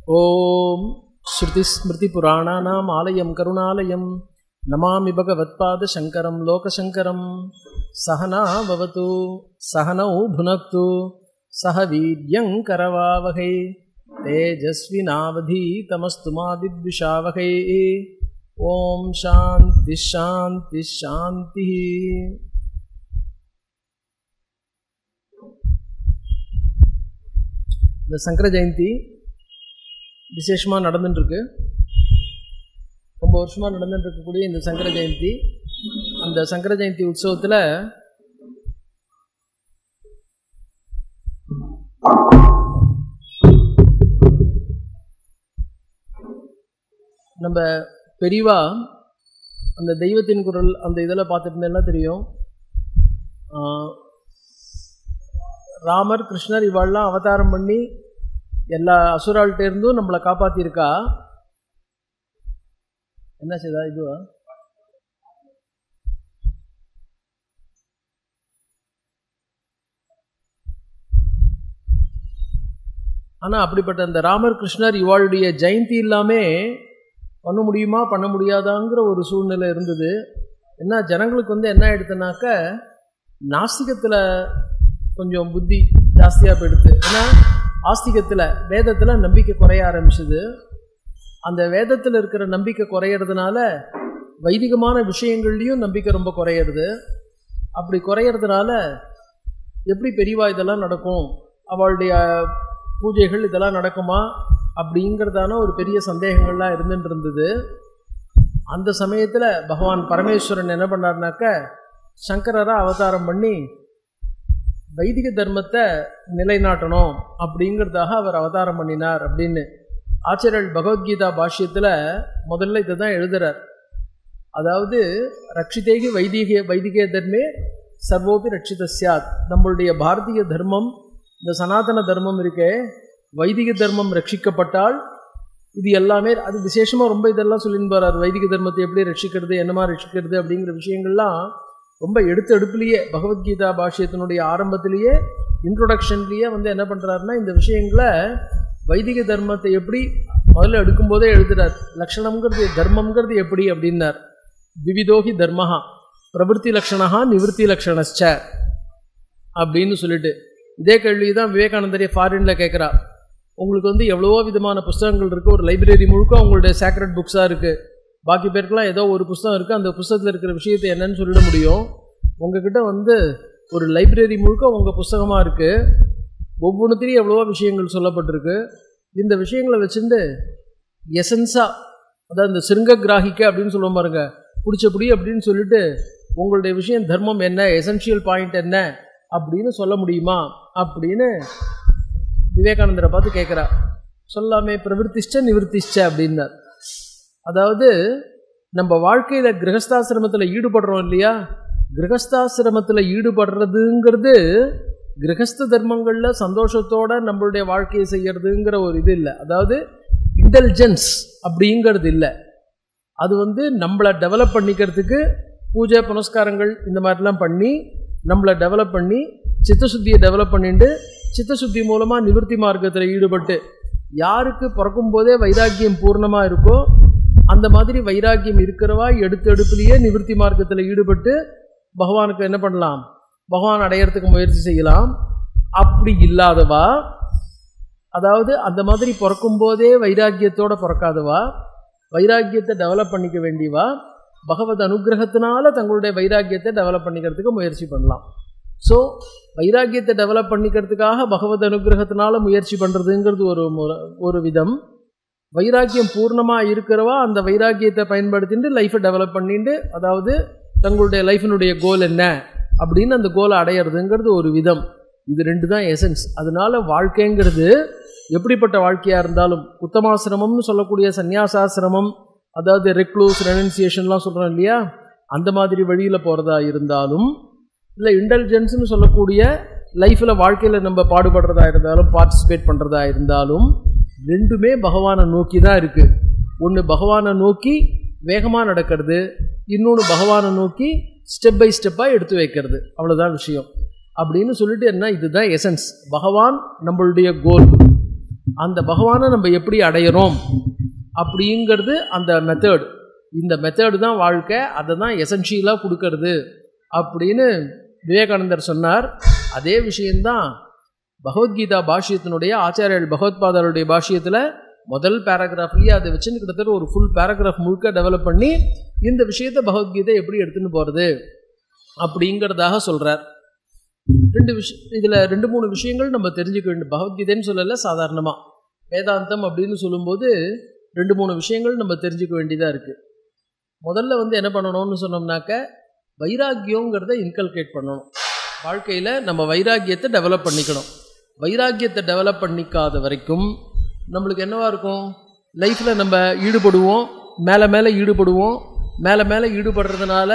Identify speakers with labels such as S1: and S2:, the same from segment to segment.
S1: ॐ श्रुतिस्मृतिपुराणानाम् आलयं करुणालयं नमामि भगवत्पादशङ्करं लोकशङ्करं सहना भवतु सहनौ भुनक्तु सह वीर्यं करवावहै तेजस्विनावधीतमस्तु मा विद्विषावहै ॐ शान्तिः शान्तिः शान्तिः இந்த சங்கர ஜெயந்தி விசேஷமாக நடந்துட்டுருக்கு ரொம்ப வருஷமாக நடந்துட்டு இருக்கக்கூடிய இந்த சங்கர ஜெயந்தி அந்த சங்கர ஜெயந்தி உற்சவத்தில் நம்ம பெரிவா அந்த தெய்வத்தின் குரல் அந்த இதில் பார்த்துட்டு இருந்தேன்னா தெரியும் ஆஹ், ராமர் கிருஷ்ணர் இவாள்லாம் அவதாரம் பண்ணி எல்லா அசுராள்கிட்ட இருந்தும் நம்மளை காப்பாற்றிருக்கா என்ன செய்தா இதுவா ஆனால் அப்படிப்பட்ட அந்த ராமர் கிருஷ்ணர் இவாளுடைய ஜெயந்தி இல்லாமே பண்ண முடியுமா பண்ண முடியாதாங்கிற ஒரு சூழ்நிலை இருந்தது என்ன ஜனங்களுக்கு வந்து என்ன ஆயிடுதுனாக்க நாஸ்திகத்தில் கொஞ்சம் புத்தி ஜாஸ்தியாக போயிடுது ஏன்னா ஆஸ்திகத்தில் வேதத்தில் நம்பிக்கை குறைய ஆரம்பிச்சுது அந்த வேதத்தில் இருக்கிற நம்பிக்கை குறையிறதுனால வைதிகமான விஷயங்கள்லையும் நம்பிக்கை ரொம்ப குறையிறது அப்படி குறையிறதுனால எப்படி பெரியவா இதெல்லாம் நடக்கும் அவளுடைய பூஜைகள் இதெல்லாம் நடக்குமா அப்படிங்கிறதான ஒரு பெரிய சந்தேகங்கள்லாம் இருந்துட்டு இருந்தது அந்த சமயத்தில் பகவான் பரமேஸ்வரன் என்ன பண்ணார்னாக்க சங்கரராக அவதாரம் பண்ணி வைதிக தர்மத்தை நிலைநாட்டணும் அப்படிங்கிறதாக அவர் அவதாரம் பண்ணினார் அப்படின்னு ஆச்சாரியர் பகவத்கீதா பாஷ்யத்தில் முதல்ல இதை தான் எழுதுறார் அதாவது ரட்சிதேகி வைதிக வைதிக தர்மே சர்வோபி ரட்சித சியாத் நம்மளுடைய பாரதிய தர்மம் இந்த சனாதன தர்மம் இருக்கே வைதிக தர்மம் ரட்சிக்கப்பட்டால் இது எல்லாமே அது விசேஷமாக ரொம்ப இதெல்லாம் சொல்லின்னு போகிறார் வைதிக தர்மத்தை எப்படி ரட்சிக்கிறது என்னமா ரட்சிக்கிறது அப்படிங்கிற விஷயங்கள்லாம் ரொம்ப எடுத்து எடுப்புலேயே பகவத்கீதா பாஷ்யத்தினுடைய ஆரம்பத்திலேயே இன்ட்ரோடக்ஷன்லேயே வந்து என்ன பண்ணுறாருன்னா இந்த விஷயங்களை வைதிக தர்மத்தை எப்படி முதல்ல எடுக்கும்போதே எழுதுறார் லக்ஷணம்ங்கிறது தர்மம்ங்கிறது எப்படி அப்படின்னார் விவிதோகி தர்மஹா பிரவருத்தி லக்ஷணா நிவர்த்தி லக்ஷணச்ச அப்படின்னு சொல்லிட்டு இதே கேள்வி தான் விவேகானந்தரே ஃபாரினில் கேட்குறா உங்களுக்கு வந்து எவ்வளவோ விதமான புஸ்தகங்கள் இருக்குது ஒரு லைப்ரரி முழுக்க உங்களுடைய சேக்ரட் புக்ஸாக இருக்குது பாக்கி பேருக்குலாம் ஏதோ ஒரு புஸ்தகம் இருக்குது அந்த புஸ்தகத்தில் இருக்கிற விஷயத்தை என்னன்னு சொல்லிட முடியும் உங்ககிட்ட வந்து ஒரு லைப்ரரி முழுக்க உங்கள் புஸ்தகமாக இருக்குது ஒவ்வொன்றுத்திலையும் எவ்வளவோ விஷயங்கள் சொல்லப்பட்டிருக்கு இந்த விஷயங்களை வச்சுட்டு எசன்ஸாக அதாவது இந்த சிருங்க கிராகிக்க அப்படின்னு சொல்லுவோம் பாருங்க பிடிச்சபடி அப்படின்னு சொல்லிட்டு உங்களுடைய விஷயம் தர்மம் என்ன எசென்ஷியல் பாயிண்ட் என்ன அப்படின்னு சொல்ல முடியுமா அப்படின்னு விவேகானந்தரை பார்த்து கேட்குறா சொல்லாமே பிரவருத்திஷ்ட நிவர்த்திஷ்ட அப்படின்னார் அதாவது நம்ம வாழ்க்கையில் கிரகஸ்தாசிரமத்தில் ஈடுபடுறோம் இல்லையா கிரகஸ்தாசிரமத்தில் ஈடுபடுறதுங்கிறது கிரகஸ்த தர்மங்களில் சந்தோஷத்தோட நம்மளுடைய வாழ்க்கையை செய்யறதுங்கிற ஒரு இது இல்லை அதாவது இன்டெலிஜென்ஸ் அப்படிங்கிறது இல்லை அது வந்து நம்மளை டெவலப் பண்ணிக்கிறதுக்கு பூஜை புனஸ்காரங்கள் இந்த மாதிரிலாம் பண்ணி நம்மளை டெவலப் பண்ணி சித்தசுத்தியை டெவலப் பண்ணிட்டு சித்தசுத்தி மூலமாக நிவர்த்தி மார்க்கத்தில் ஈடுபட்டு யாருக்கு பிறக்கும் போதே வைராக்கியம் பூர்ணமாக இருக்கோ அந்த மாதிரி வைராக்கியம் இருக்கிறவா எடுத்து எடுப்புலேயே நிவர்த்தி மார்க்கத்தில் ஈடுபட்டு பகவானுக்கு என்ன பண்ணலாம் பகவான் அடையிறதுக்கு முயற்சி செய்யலாம் அப்படி இல்லாதவா அதாவது அந்த மாதிரி பிறக்கும் போதே வைராக்கியத்தோட பிறக்காதவா வைராக்கியத்தை டெவலப் பண்ணிக்க வேண்டியவா பகவத் அனுகிரகத்தினால தங்களுடைய வைராக்கியத்தை டெவலப் பண்ணிக்கிறதுக்கு முயற்சி பண்ணலாம் ஸோ வைராக்கியத்தை டெவலப் பண்ணிக்கிறதுக்காக பகவத் அனுகிரகத்தினால முயற்சி பண்ணுறதுங்கிறது ஒரு முற- ஒரு விதம் வைராக்கியம் பூர்ணமாக இருக்கிறவா அந்த வைராக்கியத்தை பயன்படுத்திட்டு லைஃப்பை டெவலப் பண்ணிட்டு அதாவது தங்களுடைய லைஃபினுடைய கோல் என்ன அப்படின்னு அந்த கோலை அடையிறதுங்கிறது ஒரு விதம் இது ரெண்டு தான் எசன்ஸ் அதனால வாழ்க்கைங்கிறது எப்படிப்பட்ட வாழ்க்கையாக இருந்தாலும் உத்தமாசிரமம்னு சொல்லக்கூடிய சந்நியாசாசிரமம் அதாவது ரெக்ளூஸ் ரெனன்சியேஷன்லாம் சொல்கிறோம் இல்லையா அந்த மாதிரி வழியில் போகிறதா இருந்தாலும் இல்லை இன்டெலிஜென்ஸ்னு சொல்லக்கூடிய லைஃப்பில் வாழ்க்கையில் நம்ம பாடுபடுறதா இருந்தாலும் பார்ட்டிசிபேட் பண்ணுறதா இருந்தாலும் ரெண்டுமே பகவானை நோக்கி தான் இருக்குது ஒன்று பகவானை நோக்கி வேகமாக நடக்கிறது இன்னொன்று பகவானை நோக்கி ஸ்டெப் பை ஸ்டெப்பாக எடுத்து வைக்கிறது அவ்வளோதான் விஷயம் அப்படின்னு சொல்லிட்டு என்ன இதுதான் எசன்ஸ் பகவான் நம்மளுடைய கோல் அந்த பகவானை நம்ம எப்படி அடையிறோம் அப்படிங்கிறது அந்த மெத்தட் இந்த மெத்தடு தான் வாழ்க்கை அதை தான் எசென்ஷியலாக கொடுக்கறது அப்படின்னு விவேகானந்தர் சொன்னார் அதே விஷயந்தான் பகவத்கீதா பாஷ்யத்தினுடைய ஆச்சாரியர் பகவத்பாதருடைய பாஷ்யத்தில் முதல் பேராகிராஃப்லேயே அதை வச்சுன்னு கிட்டத்தட்ட ஒரு ஃபுல் பேராகிராஃப் முழுக்க டெவலப் பண்ணி இந்த விஷயத்தை பகவத்கீதை எப்படி எடுத்துன்னு போகிறது அப்படிங்கிறதாக சொல்கிறார் ரெண்டு விஷயம் இதில் ரெண்டு மூணு விஷயங்கள் நம்ம தெரிஞ்சுக்க வேண்டும் பகவத்கீதைன்னு சொல்லலை சாதாரணமாக வேதாந்தம் அப்படின்னு சொல்லும்போது ரெண்டு மூணு விஷயங்கள் நம்ம தெரிஞ்சுக்க வேண்டியதாக இருக்குது முதல்ல வந்து என்ன பண்ணணும்னு சொன்னோம்னாக்க வைராக்கியங்கிறத இன்கல்கேட் பண்ணணும் வாழ்க்கையில் நம்ம வைராக்கியத்தை டெவலப் பண்ணிக்கணும் வைராக்கியத்தை டெவலப் பண்ணிக்காத வரைக்கும் நம்மளுக்கு என்னவா இருக்கும் லைஃப்பில் நம்ம ஈடுபடுவோம் மேலே மேலே ஈடுபடுவோம் மேலே மேலே ஈடுபடுறதுனால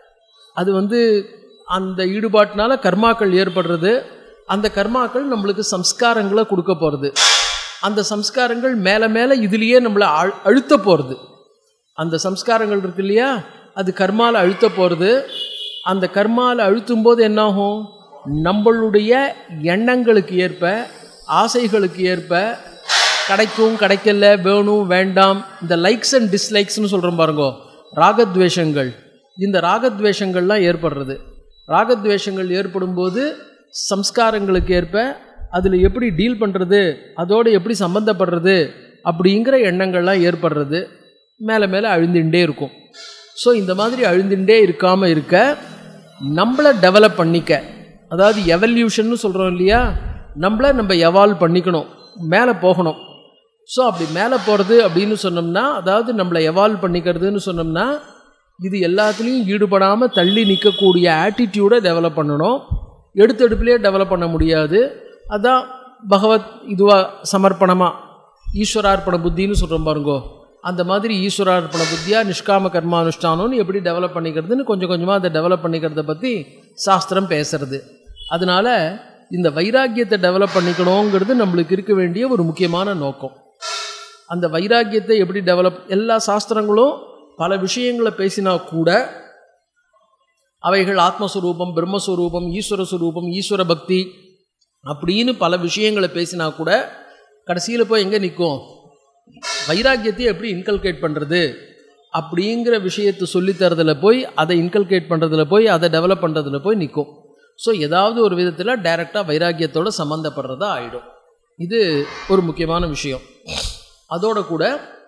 S1: அது வந்து அந்த ஈடுபாட்டினால கர்மாக்கள் ஏற்படுறது அந்த கர்மாக்கள் நம்மளுக்கு சம்ஸ்காரங்களை கொடுக்க போகிறது அந்த சம்ஸ்காரங்கள் மேலே மேலே இதுலேயே நம்மளை அழு அழுத்த போகிறது அந்த சம்ஸ்காரங்கள் இருக்கு இல்லையா அது கர்மாவில் அழுத்த போகிறது அந்த கர்மாவில் அழுத்தும் போது என்னாகும் நம்மளுடைய எண்ணங்களுக்கு ஏற்ப ஆசைகளுக்கு ஏற்ப கிடைக்கும் கிடைக்கல வேணும் வேண்டாம் இந்த லைக்ஸ் அண்ட் டிஸ்லைக்ஸ்னு சொல்கிறோம் பாருங்கோ ராகத்வேஷங்கள் இந்த ராகத்வேஷங்கள்லாம் ஏற்படுறது ராகத்வேஷங்கள் ஏற்படும்போது சம்ஸ்காரங்களுக்கு ஏற்ப அதில் எப்படி டீல் பண்ணுறது அதோடு எப்படி சம்மந்தப்படுறது அப்படிங்கிற எண்ணங்கள்லாம் ஏற்படுறது மேலே மேலே அழுந்துட்டே இருக்கும் ஸோ இந்த மாதிரி அழுந்துட்டே இருக்காமல் இருக்க நம்மளை டெவலப் பண்ணிக்க அதாவது எவல்யூஷன்னு சொல்கிறோம் இல்லையா நம்மளை நம்ம எவால்வ் பண்ணிக்கணும் மேலே போகணும் ஸோ அப்படி மேலே போகிறது அப்படின்னு சொன்னோம்னா அதாவது நம்மளை எவால்வ் பண்ணிக்கிறதுன்னு சொன்னோம்னா இது எல்லாத்துலேயும் ஈடுபடாமல் தள்ளி நிற்கக்கூடிய ஆட்டிடியூடை டெவலப் பண்ணணும் எடுத்தெடுப்புலேயே டெவலப் பண்ண முடியாது அதான் பகவத் இதுவாக சமர்ப்பணமாக ஈஸ்வரார்ப்பண புத்தின்னு சொல்கிறோம் பாருங்கோ அந்த மாதிரி ஈஸ்வரார்ப்பண புத்தியாக நிஷ்காம கர்மானுஷ்டானம்னு எப்படி டெவலப் பண்ணிக்கிறதுன்னு கொஞ்சம் கொஞ்சமாக அதை டெவலப் பண்ணிக்கிறத பற்றி சாஸ்திரம் பேசுறது அதனால் இந்த வைராக்கியத்தை டெவலப் பண்ணிக்கணுங்கிறது நம்மளுக்கு இருக்க வேண்டிய ஒரு முக்கியமான நோக்கம் அந்த வைராக்கியத்தை எப்படி டெவலப் எல்லா சாஸ்திரங்களும் பல விஷயங்களை பேசினா கூட அவைகள் ஆத்மஸ்வரூபம் பிரம்மஸ்வரூபம் ஈஸ்வர சுரூபம் ஈஸ்வர பக்தி அப்படின்னு பல விஷயங்களை பேசினா கூட கடைசியில் போய் எங்கே நிற்கும் வைராக்கியத்தை எப்படி இன்கல்கேட் பண்ணுறது அப்படிங்கிற விஷயத்தை சொல்லித்தரதில் போய் அதை இன்கல்கேட் பண்ணுறதுல போய் அதை டெவலப் பண்ணுறதுல போய் நிற்கும் ஸோ ஏதாவது ஒரு விதத்தில் டைரெக்டாக வைராக்கியத்தோடு சம்மந்தப்படுறதா ஆகிடும் இது ஒரு முக்கியமான விஷயம் அதோட கூட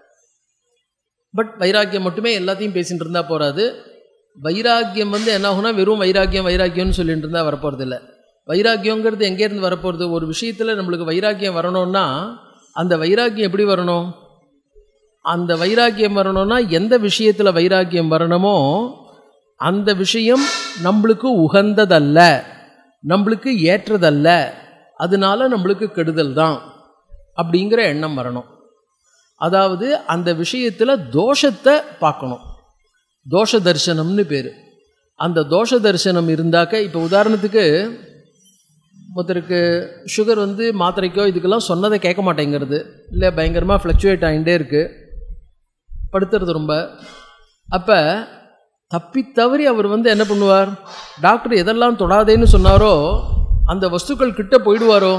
S1: பட் வைராக்கியம் மட்டுமே எல்லாத்தையும் பேசிகிட்டு இருந்தால் போகாது வைராக்கியம் வந்து என்ன ஆகுனா வெறும் வைராக்கியம் வைராக்கியம்னு சொல்லிட்டு இருந்தால் வரப்போகிறது இல்லை வைராக்கியங்கிறது எங்கேருந்து வரப்போகிறது ஒரு விஷயத்தில் நம்மளுக்கு வைராக்கியம் வரணும்னா அந்த வைராக்கியம் எப்படி வரணும் அந்த வைராக்கியம் வரணும்னா எந்த விஷயத்தில் வைராக்கியம் வரணுமோ அந்த விஷயம் நம்மளுக்கு உகந்ததல்ல நம்மளுக்கு ஏற்றதல்ல அதனால நம்மளுக்கு கெடுதல் தான் அப்படிங்கிற எண்ணம் வரணும் அதாவது அந்த விஷயத்தில் தோஷத்தை பார்க்கணும் தோஷ தரிசனம்னு பேர் அந்த தோஷ தரிசனம் இருந்தாக்க இப்போ உதாரணத்துக்கு ஒருத்தருக்கு சுகர் வந்து மாத்திரைக்கோ இதுக்கெல்லாம் சொன்னதை கேட்க மாட்டேங்கிறது இல்லை பயங்கரமாக ஃப்ளக்சுவேட் ஆகிட்டே இருக்குது படுத்துறது ரொம்ப அப்போ தப்பி தவறி அவர் வந்து என்ன பண்ணுவார் டாக்டர் எதெல்லாம் தொடாதேன்னு சொன்னாரோ அந்த வஸ்துக்கள் கிட்ட போயிடுவாரோ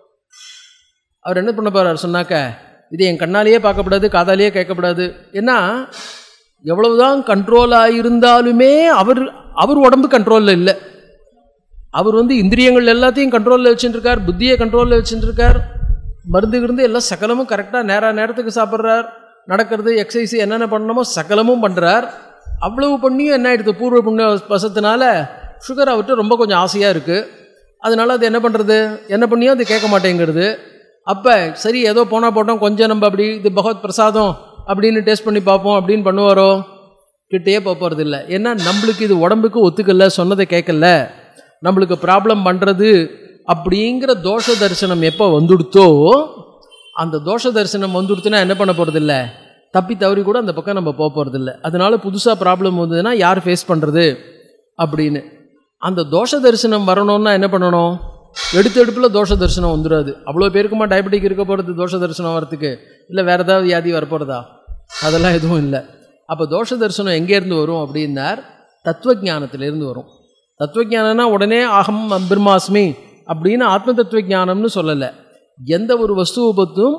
S1: அவர் என்ன பண்ண போகிறார் சொன்னாக்க இது என் கண்ணாலேயே பார்க்கப்படாது காதாலேயே கேட்கப்படாது ஏன்னா எவ்வளவுதான் கண்ட்ரோலாக இருந்தாலுமே அவர் அவர் உடம்பு கண்ட்ரோலில் இல்லை அவர் வந்து இந்திரியங்கள் எல்லாத்தையும் கண்ட்ரோலில் வச்சுட்டுருக்கார் புத்தியை கண்ட்ரோலில் வச்சுட்டுருக்கார் மருந்து கிருந்து எல்லாம் சகலமும் கரெக்டாக நேர நேரத்துக்கு சாப்பிட்றார் நடக்கிறது எக்ஸசைஸ் என்னென்ன பண்ணணுமோ சகலமும் பண்ணுறார் அவ்வளவு பண்ணியும் என்ன ஆயிடுது பூர்வ புண்ணிய வசத்தினால சுகர் அவர்கிட்ட ரொம்ப கொஞ்சம் ஆசையாக இருக்குது அதனால் அது என்ன பண்ணுறது என்ன பண்ணியும் அது கேட்க மாட்டேங்கிறது அப்போ சரி ஏதோ போனால் போட்டோம் கொஞ்சம் நம்ம அப்படி இது பகவத் பிரசாதம் அப்படின்னு டேஸ்ட் பண்ணி பார்ப்போம் அப்படின்னு பண்ணுவாரோ கிட்டேயே போகிறது இல்லை ஏன்னா நம்மளுக்கு இது உடம்புக்கு ஒத்துக்கல சொன்னதை கேட்கல நம்மளுக்கு ப்ராப்ளம் பண்ணுறது அப்படிங்கிற தோஷ தரிசனம் எப்போ வந்துடுத்தோ அந்த தோஷ தரிசனம் வந்துடுத்துனா என்ன பண்ண போகிறதில்ல தப்பி தவறி கூட அந்த பக்கம் நம்ம போக போகிறதில்ல அதனால புதுசாக ப்ராப்ளம் வந்ததுன்னா யார் ஃபேஸ் பண்ணுறது அப்படின்னு அந்த தோஷ தரிசனம் வரணும்னா என்ன பண்ணணும் எடுத்து எடுப்பில் தோஷ தரிசனம் வந்துடாது அவ்வளோ பேருக்குமா டயபெட்டிக் இருக்க போகிறது தோஷ தரிசனம் வரத்துக்கு இல்லை வேறு ஏதாவது வியாதி வரப்போகிறதா அதெல்லாம் எதுவும் இல்லை அப்போ தோஷ தரிசனம் எங்கேருந்து வரும் அப்படின்னார் தத்துவஜானத்திலேருந்து வரும் தத்துவஜானம்னா உடனே அகம் பிரம்மாஸ்மி அப்படின்னு ஆத்ம தத்துவ ஞானம்னு சொல்லலை எந்த ஒரு வஸ்துவை பற்றும்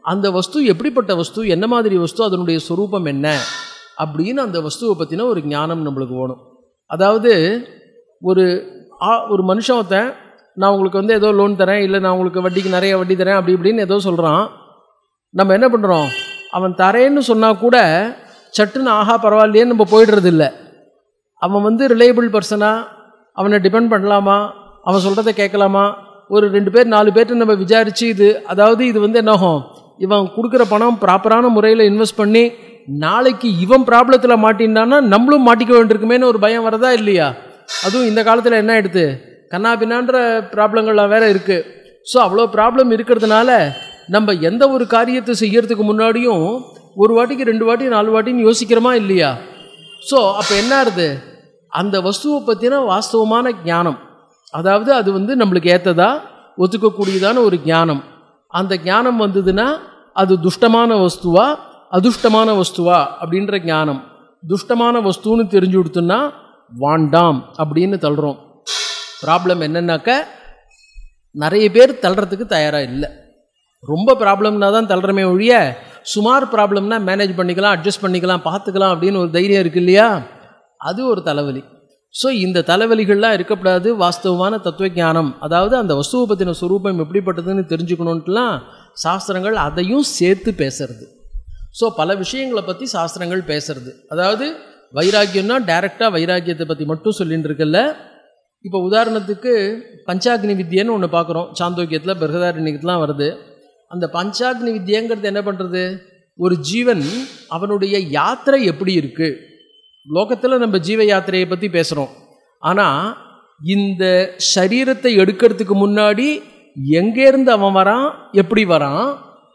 S1: அந்த வஸ்து எப்படிப்பட்ட வஸ்து என்ன மாதிரி வஸ்து அதனுடைய சொரூபம் என்ன அப்படின்னு அந்த வஸ்துவை பற்றின ஒரு ஞானம் நம்மளுக்கு வேணும் அதாவது ஒரு ஆ- ஒரு மனுஷன் ஒருத்தன் நான் உங்களுக்கு வந்து ஏதோ லோன் தரேன் இல்லை நான் உங்களுக்கு வட்டிக்கு நிறைய வட்டி தரேன் அப்படி இப்படின்னு ஏதோ சொல்கிறான் நம்ம என்ன பண்ணுறோம் அவன் தரேன்னு சொன்னால் கூட சட்டுன்னு ஆஹா பரவாயில்லையே நம்ம போயிடுறது இல்லை அவன் வந்து ரிலையபிள் பர்சனா அவனை டிபெண்ட் பண்ணலாமா அவன் சொல்கிறத கேட்கலாமா ஒரு ரெண்டு பேர் நாலு பேர்ட்ட நம்ம விசாரித்து இது அதாவது இது வந்து என்னாகும் இவன் கொடுக்குற பணம் ப்ராப்பரான முறையில் இன்வெஸ்ட் பண்ணி நாளைக்கு இவன் ப்ராப்ளத்தில் மாட்டின்டான்னா நம்மளும் மாட்டிக்க வேண்டியிருக்குமேன்னு ஒரு பயம் வரதா இல்லையா அதுவும் இந்த காலத்தில் என்ன ஆயிடுது கண்ணா பின்னான்ற ப்ராப்ளங்கள்லாம் வேற இருக்குது ஸோ அவ்வளோ ப்ராப்ளம் இருக்கிறதுனால நம்ம எந்த ஒரு காரியத்தை செய்யறதுக்கு முன்னாடியும் ஒரு வாட்டிக்கு ரெண்டு வாட்டி நாலு வாட்டின்னு யோசிக்கிறோமா இல்லையா ஸோ அப்போ என்ன ஆகுது அந்த வஸ்துவை பற்றின வாஸ்தவமான ஞானம் அதாவது அது வந்து நம்மளுக்கு ஏற்றதா ஒத்துக்கக்கூடியதான ஒரு ஞானம் அந்த ஞானம் வந்ததுன்னா அது துஷ்டமான வஸ்துவா அதுஷ்டமான வஸ்துவா அப்படின்ற ஞானம் துஷ்டமான வஸ்துன்னு தெரிஞ்சு கொடுத்தோன்னா வாண்டாம் அப்படின்னு தள்ளுறோம் ப்ராப்ளம் என்னன்னாக்க நிறைய பேர் தள்ளுறதுக்கு தயாராக இல்லை ரொம்ப ப்ராப்ளம்னா தான் தள்ளுறமே ஒழிய சுமார் ப்ராப்ளம்னா மேனேஜ் பண்ணிக்கலாம் அட்ஜஸ்ட் பண்ணிக்கலாம் பார்த்துக்கலாம் அப்படின்னு ஒரு தைரியம் இருக்கு இல்லையா அது ஒரு தலைவலி ஸோ இந்த தலைவலிகள்லாம் இருக்கக்கூடாது வாஸ்தவமான தத்துவ ஞானம் அதாவது அந்த வஸ்துவை பற்றின சுரூபம் எப்படிப்பட்டதுன்னு தெரிஞ்சுக்கணுன்ட்டுலாம் சாஸ்திரங்கள் அதையும் சேர்த்து பேசுறது ஸோ பல விஷயங்களை பற்றி சாஸ்திரங்கள் பேசுறது அதாவது வைராக்கியம்னா டைரெக்டாக வைராக்கியத்தை பற்றி மட்டும் சொல்லிட்டு இருக்கல இப்போ உதாரணத்துக்கு பஞ்சாக்னி வித்யன்னு ஒன்று பார்க்குறோம் சாந்தோக்கியத்தில் பிரகதாரண்யத்துலாம் வருது அந்த பஞ்சாக்னி வித்யங்கிறது என்ன பண்ணுறது ஒரு ஜீவன் அவனுடைய யாத்திரை எப்படி இருக்குது லோகத்தில் நம்ம ஜீவ யாத்திரையை பற்றி பேசுகிறோம் ஆனால் இந்த சரீரத்தை எடுக்கிறதுக்கு முன்னாடி எங்கேருந்து அவன் வரான் எப்படி வரான்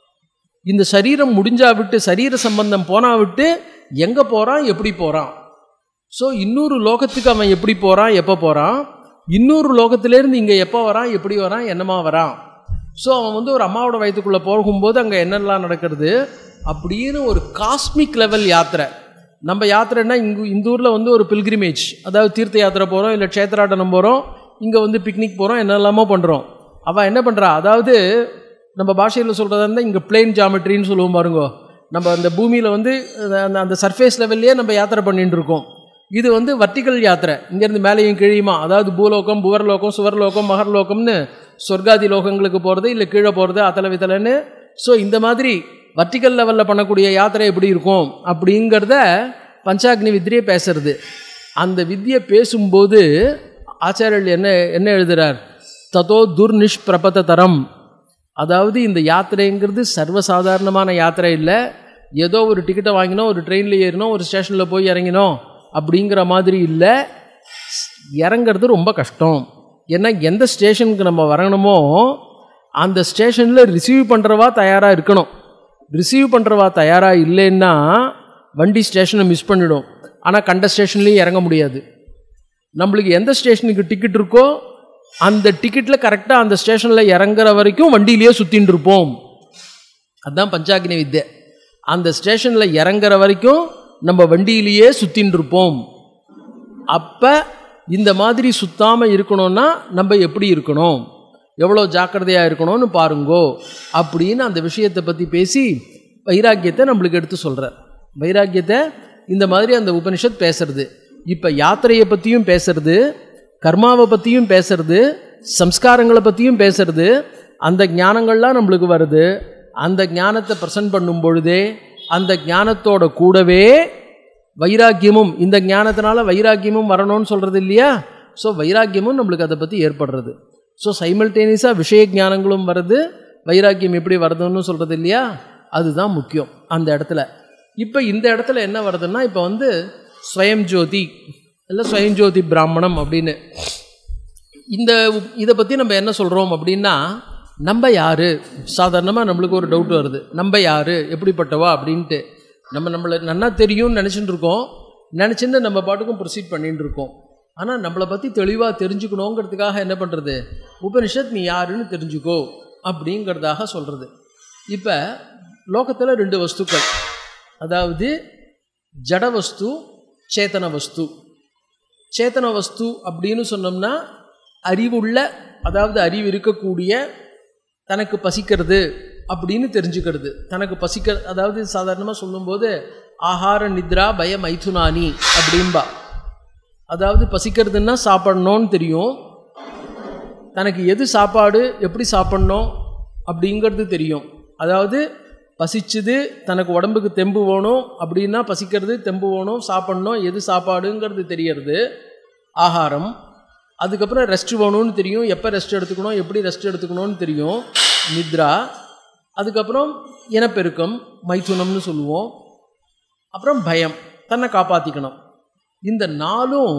S1: இந்த சரீரம் முடிஞ்சா விட்டு சரீர சம்பந்தம் போனா விட்டு எங்கே போகிறான் எப்படி போகிறான் ஸோ இன்னொரு லோகத்துக்கு அவன் எப்படி போகிறான் எப்போ போகிறான் இன்னொரு லோகத்திலேருந்து இங்கே எப்போ வரான் எப்படி வரான் என்னமா வரான் ஸோ அவன் வந்து ஒரு அம்மாவோட வயிற்றுக்குள்ளே போகும்போது அங்கே என்னெல்லாம் நடக்கிறது அப்படின்னு ஒரு காஸ்மிக் லெவல் யாத்திரை நம்ம யாத்திரைன்னா இங்கு இந்த ஊரில் வந்து ஒரு பில்கிரிமேஜ் அதாவது தீர்த்த யாத்திரை போகிறோம் இல்லை க்ஷேத்ராட்டனம் போகிறோம் இங்கே வந்து பிக்னிக் போகிறோம் என்னெல்லாமோ பண்ணுறோம் அவள் என்ன பண்ணுறா அதாவது நம்ம பாஷையில் சொல்கிறதா இருந்தால் இங்கே பிளெயின் ஜாமெட்ரின்னு சொல்லுவோம் பாருங்க நம்ம அந்த பூமியில் வந்து அந்த அந்த சர்ஃபேஸ் லெவல்லையே நம்ம யாத்திரை பண்ணிட்டு இருக்கோம் இது வந்து வர்டிக்கல் யாத்திரை இங்கேருந்து மேலேயும் கீழியுமா அதாவது பூலோகம் புவர்லோகம் சுவர்லோகம் மகர்லோகம்னு சொர்க்காதி லோகங்களுக்கு போகிறது இல்லை கீழே போகிறது அத்தலை வித்தலைன்னு ஸோ இந்த மாதிரி வர்டிக்கல் லெவலில் பண்ணக்கூடிய யாத்திரை எப்படி இருக்கும் அப்படிங்கிறத பஞ்சாக்னி வித்தியை பேசுறது அந்த வித்தியை பேசும்போது ஆச்சாரியர்கள் என்ன என்ன எழுதுறார் ததோ துர்நிஷ்பிரபத தரம் அதாவது இந்த யாத்திரைங்கிறது சர்வசாதாரணமான யாத்திரை இல்லை ஏதோ ஒரு டிக்கெட்டை வாங்கினோம் ஒரு ட்ரெயினில் ஏறினோம் ஒரு ஸ்டேஷனில் போய் இறங்கினோம் அப்படிங்கிற மாதிரி இல்லை இறங்கிறது ரொம்ப கஷ்டம் ஏன்னா எந்த ஸ்டேஷனுக்கு நம்ம வரணுமோ அந்த ஸ்டேஷனில் ரிசீவ் பண்ணுறவா தயாராக இருக்கணும் ரிசீவ் பண்ணுறவா தயாராக இல்லைன்னா வண்டி ஸ்டேஷனை மிஸ் பண்ணிடும் ஆனால் கண்ட ஸ்டேஷன்லேயும் இறங்க முடியாது நம்மளுக்கு எந்த ஸ்டேஷனுக்கு டிக்கெட் இருக்கோ அந்த டிக்கெட்டில் கரெக்டாக அந்த ஸ்டேஷனில் இறங்குற வரைக்கும் வண்டியிலேயே சுற்றின்னு இருப்போம் அதுதான் பஞ்சாக்னி வித்யை அந்த ஸ்டேஷனில் இறங்குற வரைக்கும் நம்ம வண்டியிலேயே சுற்றின்னு இருப்போம் அப்போ இந்த மாதிரி சுத்தாமல் இருக்கணும்னா நம்ம எப்படி இருக்கணும் எவ்வளோ ஜாக்கிரதையாக இருக்கணும்னு பாருங்கோ அப்படின்னு அந்த விஷயத்தை பற்றி பேசி வைராக்கியத்தை நம்மளுக்கு எடுத்து சொல்கிறார் வைராக்கியத்தை இந்த மாதிரி அந்த உபனிஷத் பேசுறது இப்போ யாத்திரையை பற்றியும் பேசுறது கர்மாவை பற்றியும் பேசுறது சம்ஸ்காரங்களை பற்றியும் பேசுறது அந்த ஞானங்கள்லாம் நம்மளுக்கு வருது அந்த ஞானத்தை ப்ரெசன்ட் பண்ணும் பொழுதே அந்த ஞானத்தோட கூடவே வைராக்கியமும் இந்த ஞானத்தினால வைராக்கியமும் வரணும்னு சொல்கிறது இல்லையா ஸோ வைராக்கியமும் நம்மளுக்கு அதை பற்றி ஏற்படுறது ஸோ சைமல்டேனியஸாக விஷய ஞானங்களும் வருது வைராக்கியம் எப்படி வருதுன்னு சொல்கிறது இல்லையா அதுதான் முக்கியம் அந்த இடத்துல இப்போ இந்த இடத்துல என்ன வருதுன்னா இப்போ வந்து ஸ்வயம் ஜோதி இல்லை ஸ்வயம் ஜோதி பிராமணம் அப்படின்னு இந்த இதை பற்றி நம்ம என்ன சொல்கிறோம் அப்படின்னா நம்ம யார் சாதாரணமாக நம்மளுக்கு ஒரு டவுட் வருது நம்ம யார் எப்படிப்பட்டவா அப்படின்ட்டு நம்ம நம்மளை நன்னா தெரியும்னு நினச்சிட்டு இருக்கோம் நினச்சிட்டு நம்ம பாட்டுக்கும் ப்ரொசீட் பண்ணிட்டு இருக்கோம் ஆனால் நம்மளை பற்றி தெளிவாக தெரிஞ்சுக்கணுங்கிறதுக்காக என்ன பண்ணுறது உபனிஷத் நீ யாருன்னு தெரிஞ்சுக்கோ அப்படிங்கிறதாக சொல்கிறது இப்போ லோகத்தில் ரெண்டு வஸ்துக்கள் அதாவது ஜட வஸ்து சேத்தன வஸ்து சேத்தன வஸ்து அப்படின்னு சொன்னோம்னா அறிவுள்ள அதாவது அறிவு இருக்கக்கூடிய தனக்கு பசிக்கிறது அப்படின்னு தெரிஞ்சுக்கிறது தனக்கு பசிக்க அதாவது சாதாரணமாக சொல்லும்போது ஆகார நித்ரா பய மைதுனானி அப்படின்பா அதாவது பசிக்கிறதுன்னா சாப்பிடணும்னு தெரியும் தனக்கு எது சாப்பாடு எப்படி சாப்பிடணும் அப்படிங்கிறது தெரியும் அதாவது பசிச்சுது தனக்கு உடம்புக்கு தெம்பு வேணும் அப்படின்னா பசிக்கிறது தெம்பு வேணும் சாப்பிடணும் எது சாப்பாடுங்கிறது தெரியறது ஆகாரம் அதுக்கப்புறம் ரெஸ்ட் வேணும்னு தெரியும் எப்போ ரெஸ்ட் எடுத்துக்கணும் எப்படி ரெஸ்ட் எடுத்துக்கணும்னு தெரியும் நித்ரா அதுக்கப்புறம் இனப்பெருக்கம் மைதுனம்னு சொல்லுவோம் அப்புறம் பயம் தன்னை காப்பாற்றிக்கணும் இந்த நாளும்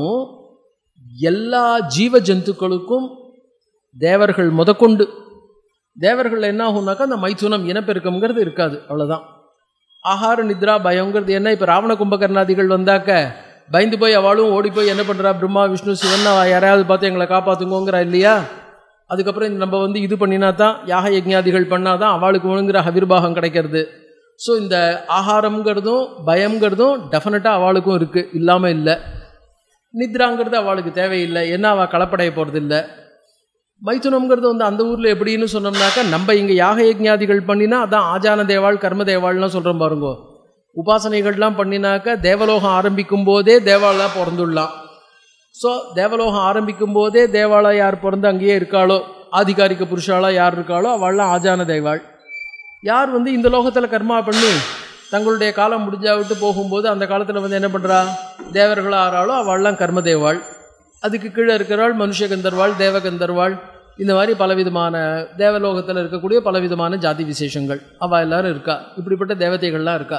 S1: எல்லா ஜீவ ஜந்துக்களுக்கும் தேவர்கள் முதற்கொண்டு தேவர்கள் என்ன ஆகும்னாக்கா அந்த மைதுனம் இனப்பெருக்கம்ங்கிறது இருக்காது அவ்வளோதான் ஆகார நித்ரா பயங்கிறது என்ன இப்போ ராவண கும்பகர்ணாதிகள் வந்தாக்க பயந்து போய் அவளும் ஓடி போய் என்ன பண்ணுறா பிரம்மா விஷ்ணு சிவன் அவ யாரையாவது பார்த்து எங்களை காப்பாற்றுங்கோங்கிறா இல்லையா அதுக்கப்புறம் இந்த நம்ம வந்து இது பண்ணினா தான் யாக யஜ்ஞாதிகள் பண்ணால் தான் அவளுக்கு ஒழுங்குற ஹவிர்பாகம் கிடைக்கிறது ஸோ இந்த ஆகாரம்ங்கிறதும் பயம்ங்கிறதும் டெஃபினட்டாக அவளுக்கும் இருக்குது இல்லாமல் இல்லை நித்ராங்கிறது அவளுக்கு தேவையில்லை என்ன அவள் கலப்படைய போகிறதில்ல மைதுனம்ங்கிறது வந்து அந்த ஊரில் எப்படின்னு சொன்னோம்னாக்கா நம்ம இங்கே யாக யஜ்ஞாதிகள் பண்ணினா அதான் ஆஜான தேவாள் கர்ம தேவாள்லாம் சொல்கிறோம் பாருங்கோ உபாசனைகள்லாம் பண்ணினாக்கா தேவலோகம் ஆரம்பிக்கும் போதே தேவாளாக பிறந்துடலாம் ஸோ தேவலோகம் ஆரம்பிக்கும் போதே தேவாளா யார் பிறந்து அங்கேயே இருக்காளோ ஆதிகாரிக புருஷாளாக யார் இருக்காளோ அவள்லாம் ஆஜான தேவாள் யார் வந்து இந்த லோகத்தில் கர்மா பண்ணி தங்களுடைய காலம் முடிஞ்சா விட்டு போகும்போது அந்த காலத்தில் வந்து என்ன பண்ணுறா தேவர்களாக ஆறாளோ அவள்லாம் கர்ம தேவாள் அதுக்கு கீழே இருக்கிறாள் மனுஷ கந்தர்வாள் தேவகந்தர்வாள் இந்த மாதிரி பலவிதமான தேவலோகத்தில் இருக்கக்கூடிய பலவிதமான ஜாதி விசேஷங்கள் அவள் எல்லாரும் இருக்கா இப்படிப்பட்ட தேவதைகள்லாம் இருக்கா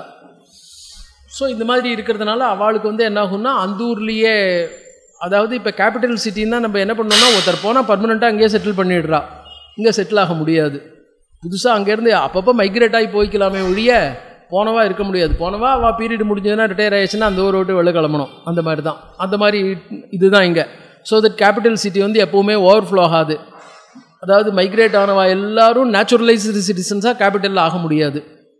S1: ஸோ இந்த மாதிரி இருக்கிறதுனால அவளுக்கு வந்து என்ன ஆகும்னா அந்த ஊர்லேயே அதாவது இப்போ கேபிட்டல் சிட்டின்னா நம்ம என்ன பண்ணோம்னா ஒருத்தர் போனால் பர்மனெண்ட்டாக அங்கேயே செட்டில் பண்ணிடுறா இங்கே செட்டில் ஆக முடியாது புதுசாக அங்கேருந்து அப்பப்போ மைக்ரேட் ஆகி போய்க்கலாமே ஒழிய போனவா இருக்க முடியாது போனவா அவள் பீரியட் முடிஞ்சதுன்னா ரிட்டையர் ஆயிடுச்சுன்னா அந்த ஊரை விட்டு வெளில கிளம்பணும் அந்த மாதிரி தான் அந்த மாதிரி இதுதான் இங்கே ஸோ தட் கேபிட்டல் சிட்டி வந்து எப்போவுமே ஓவர்ஃப்ளோ ஆகாது அதாவது மைக்ரேட் ஆனவா எல்லாரும் நேச்சுரலைஸ்டு சிட்டிசன்ஸாக கேபிட்டலில் ஆக முடியாது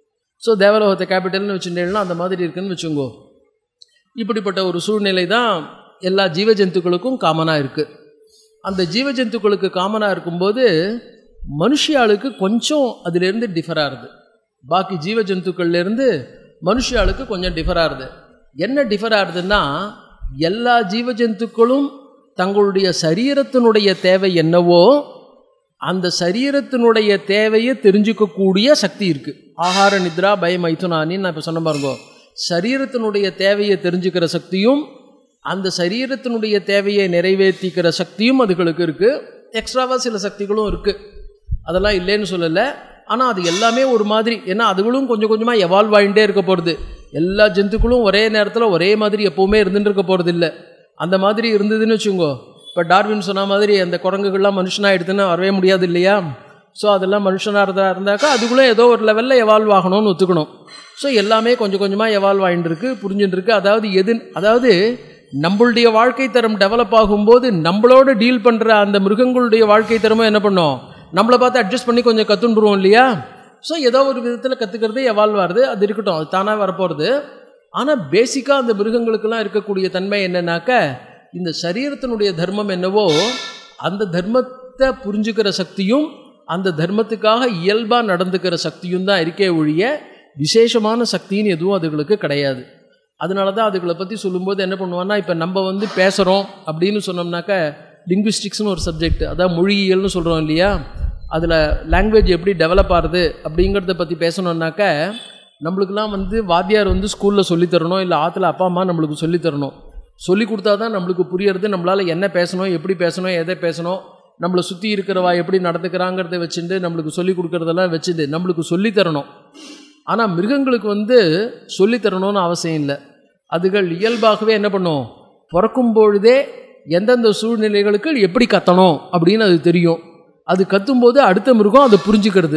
S1: ஸோ தேவலோகத்தை கேபிட்டல்னு வச்சுட்டேன்னா அந்த மாதிரி இருக்குன்னு வச்சுங்கோ இப்படிப்பட்ட ஒரு சூழ்நிலை தான் எல்லா ஜீவஜந்துக்களுக்கும் காமனாக இருக்குது அந்த ஜீவஜந்துக்களுக்கு காமனாக இருக்கும்போது மனுஷியாளுக்கு கொஞ்சம் அதிலேருந்து டிஃபர் ஆகுது பாக்கி ஜீவஜந்துக்கள்லேருந்து மனுஷியாளுக்கு கொஞ்சம் டிஃபர் ஆகுது என்ன டிஃபர் ஆகுதுன்னா எல்லா ஜீவஜந்துக்களும் தங்களுடைய சரீரத்தினுடைய தேவை என்னவோ அந்த சரீரத்தினுடைய தேவையை தெரிஞ்சுக்கக்கூடிய சக்தி இருக்குது ஆகார நித்ரா பய மைதுனானின்னு நான் இப்போ சொன்ன பாருங்க சரீரத்தினுடைய தேவையை தெரிஞ்சுக்கிற சக்தியும் அந்த சரீரத்தினுடைய தேவையை நிறைவேற்றிக்கிற சக்தியும் அதுகளுக்கு இருக்குது எக்ஸ்ட்ராவாக சில சக்திகளும் இருக்குது அதெல்லாம் இல்லைன்னு சொல்லலை ஆனால் அது எல்லாமே ஒரு மாதிரி ஏன்னா அதுகளும் கொஞ்சம் கொஞ்சமாக எவால்வ் ஆகிட்டே இருக்க போகிறது எல்லா ஜந்துக்களும் ஒரே நேரத்தில் ஒரே மாதிரி எப்போவுமே இருந்துட்டு இருக்க போகிறது இல்லை அந்த மாதிரி இருந்ததுன்னு வச்சுங்கோ இப்போ டார்வின் சொன்ன மாதிரி அந்த குரங்குகள்லாம் மனுஷனாக எடுத்துன்னு வரவே முடியாது இல்லையா ஸோ அதெல்லாம் மனுஷனாக இருந்தா இருந்தாக்கா அதுக்குள்ளே ஏதோ ஒரு லெவலில் எவால்வ் ஆகணும்னு ஒத்துக்கணும் ஸோ எல்லாமே கொஞ்சம் கொஞ்சமாக எவால்வ் ஆகிட்டு இருக்கு புரிஞ்சுட்டு இருக்கு அதாவது எது அதாவது நம்மளுடைய வாழ்க்கை தரம் டெவலப் ஆகும்போது நம்மளோட டீல் பண்ணுற அந்த மிருகங்களுடைய வாழ்க்கை தரமும் என்ன பண்ணோம் நம்மளை பார்த்து அட்ஜஸ்ட் பண்ணி கொஞ்சம் கற்றுண்டுருவோம் இல்லையா ஸோ ஏதோ ஒரு விதத்தில் கற்றுக்கிறது எவால்வ் ஆகுது அது இருக்கட்டும் அது தானாக வரப்போகிறது ஆனால் பேசிக்காக அந்த மிருகங்களுக்கெல்லாம் இருக்கக்கூடிய தன்மை என்னன்னாக்க இந்த சரீரத்தினுடைய தர்மம் என்னவோ அந்த தர்மத்தை புரிஞ்சுக்கிற சக்தியும் அந்த தர்மத்துக்காக இயல்பாக நடந்துக்கிற சக்தியும் தான் இருக்கே ஒழிய விசேஷமான சக்தின்னு எதுவும் அதுகளுக்கு கிடையாது அதனால தான் அதுகளை பற்றி சொல்லும்போது என்ன பண்ணுவான்னா இப்போ நம்ம வந்து பேசுகிறோம் அப்படின்னு சொன்னோம்னாக்க லிங்குவிஸ்டிக்ஸ்னு ஒரு சப்ஜெக்ட் அதான் மொழியியல்னு சொல்கிறோம் இல்லையா அதில் லாங்குவேஜ் எப்படி டெவலப் ஆகுது அப்படிங்கிறத பற்றி பேசணுன்னாக்க நம்மளுக்கெல்லாம் வந்து வாத்தியார் வந்து ஸ்கூலில் சொல்லித்தரணும் இல்லை ஆற்றுல அப்பா அம்மா நம்மளுக்கு சொல்லித்தரணும் சொல்லி கொடுத்தா தான் நம்மளுக்கு புரியறது நம்மளால் என்ன பேசணும் எப்படி பேசணும் எதை பேசணும் நம்மளை சுற்றி இருக்கிறவா எப்படி நடந்துக்கிறாங்கிறத வச்சுட்டு நம்மளுக்கு சொல்லி கொடுக்குறதெல்லாம் வச்சுட்டு நம்மளுக்கு சொல்லித்தரணும் ஆனால் மிருகங்களுக்கு வந்து சொல்லித்தரணும்னு அவசியம் இல்லை அதுகள் இயல்பாகவே என்ன பண்ணும் பிறக்கும் பொழுதே எந்தெந்த சூழ்நிலைகளுக்கு எப்படி கத்தணும் அப்படின்னு அது தெரியும் அது கத்தும்போது அடுத்த மிருகம் அதை புரிஞ்சுக்கிறது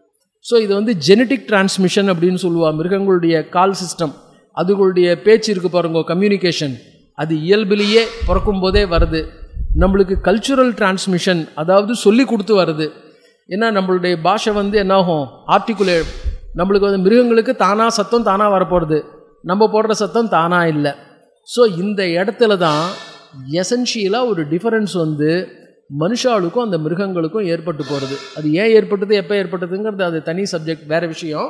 S1: ஸோ இது வந்து ஜெனட்டிக் டிரான்ஸ்மிஷன் அப்படின்னு சொல்லுவா மிருகங்களுடைய கால் சிஸ்டம் அதுகளுடைய பேச்சு இருக்கு பாருங்க கம்யூனிகேஷன் அது இயல்பிலேயே பிறக்கும் போதே வருது நம்மளுக்கு கல்ச்சுரல் டிரான்ஸ்மிஷன் அதாவது சொல்லி கொடுத்து வருது ஏன்னா நம்மளுடைய பாஷை வந்து என்னாகும் ஆர்டிகுலேட் நம்மளுக்கு வந்து மிருகங்களுக்கு தானாக சத்தம் தானாக வரப்போகிறது நம்ம போடுற சத்தம் தானாக இல்லை ஸோ இந்த இடத்துல தான் எசென்ஷியலாக ஒரு டிஃபரன்ஸ் வந்து மனுஷாளுக்கும் அந்த மிருகங்களுக்கும் ஏற்பட்டு போகிறது அது ஏன் ஏற்பட்டது எப்போ ஏற்பட்டதுங்கிறது அது தனி சப்ஜெக்ட் வேறு விஷயம்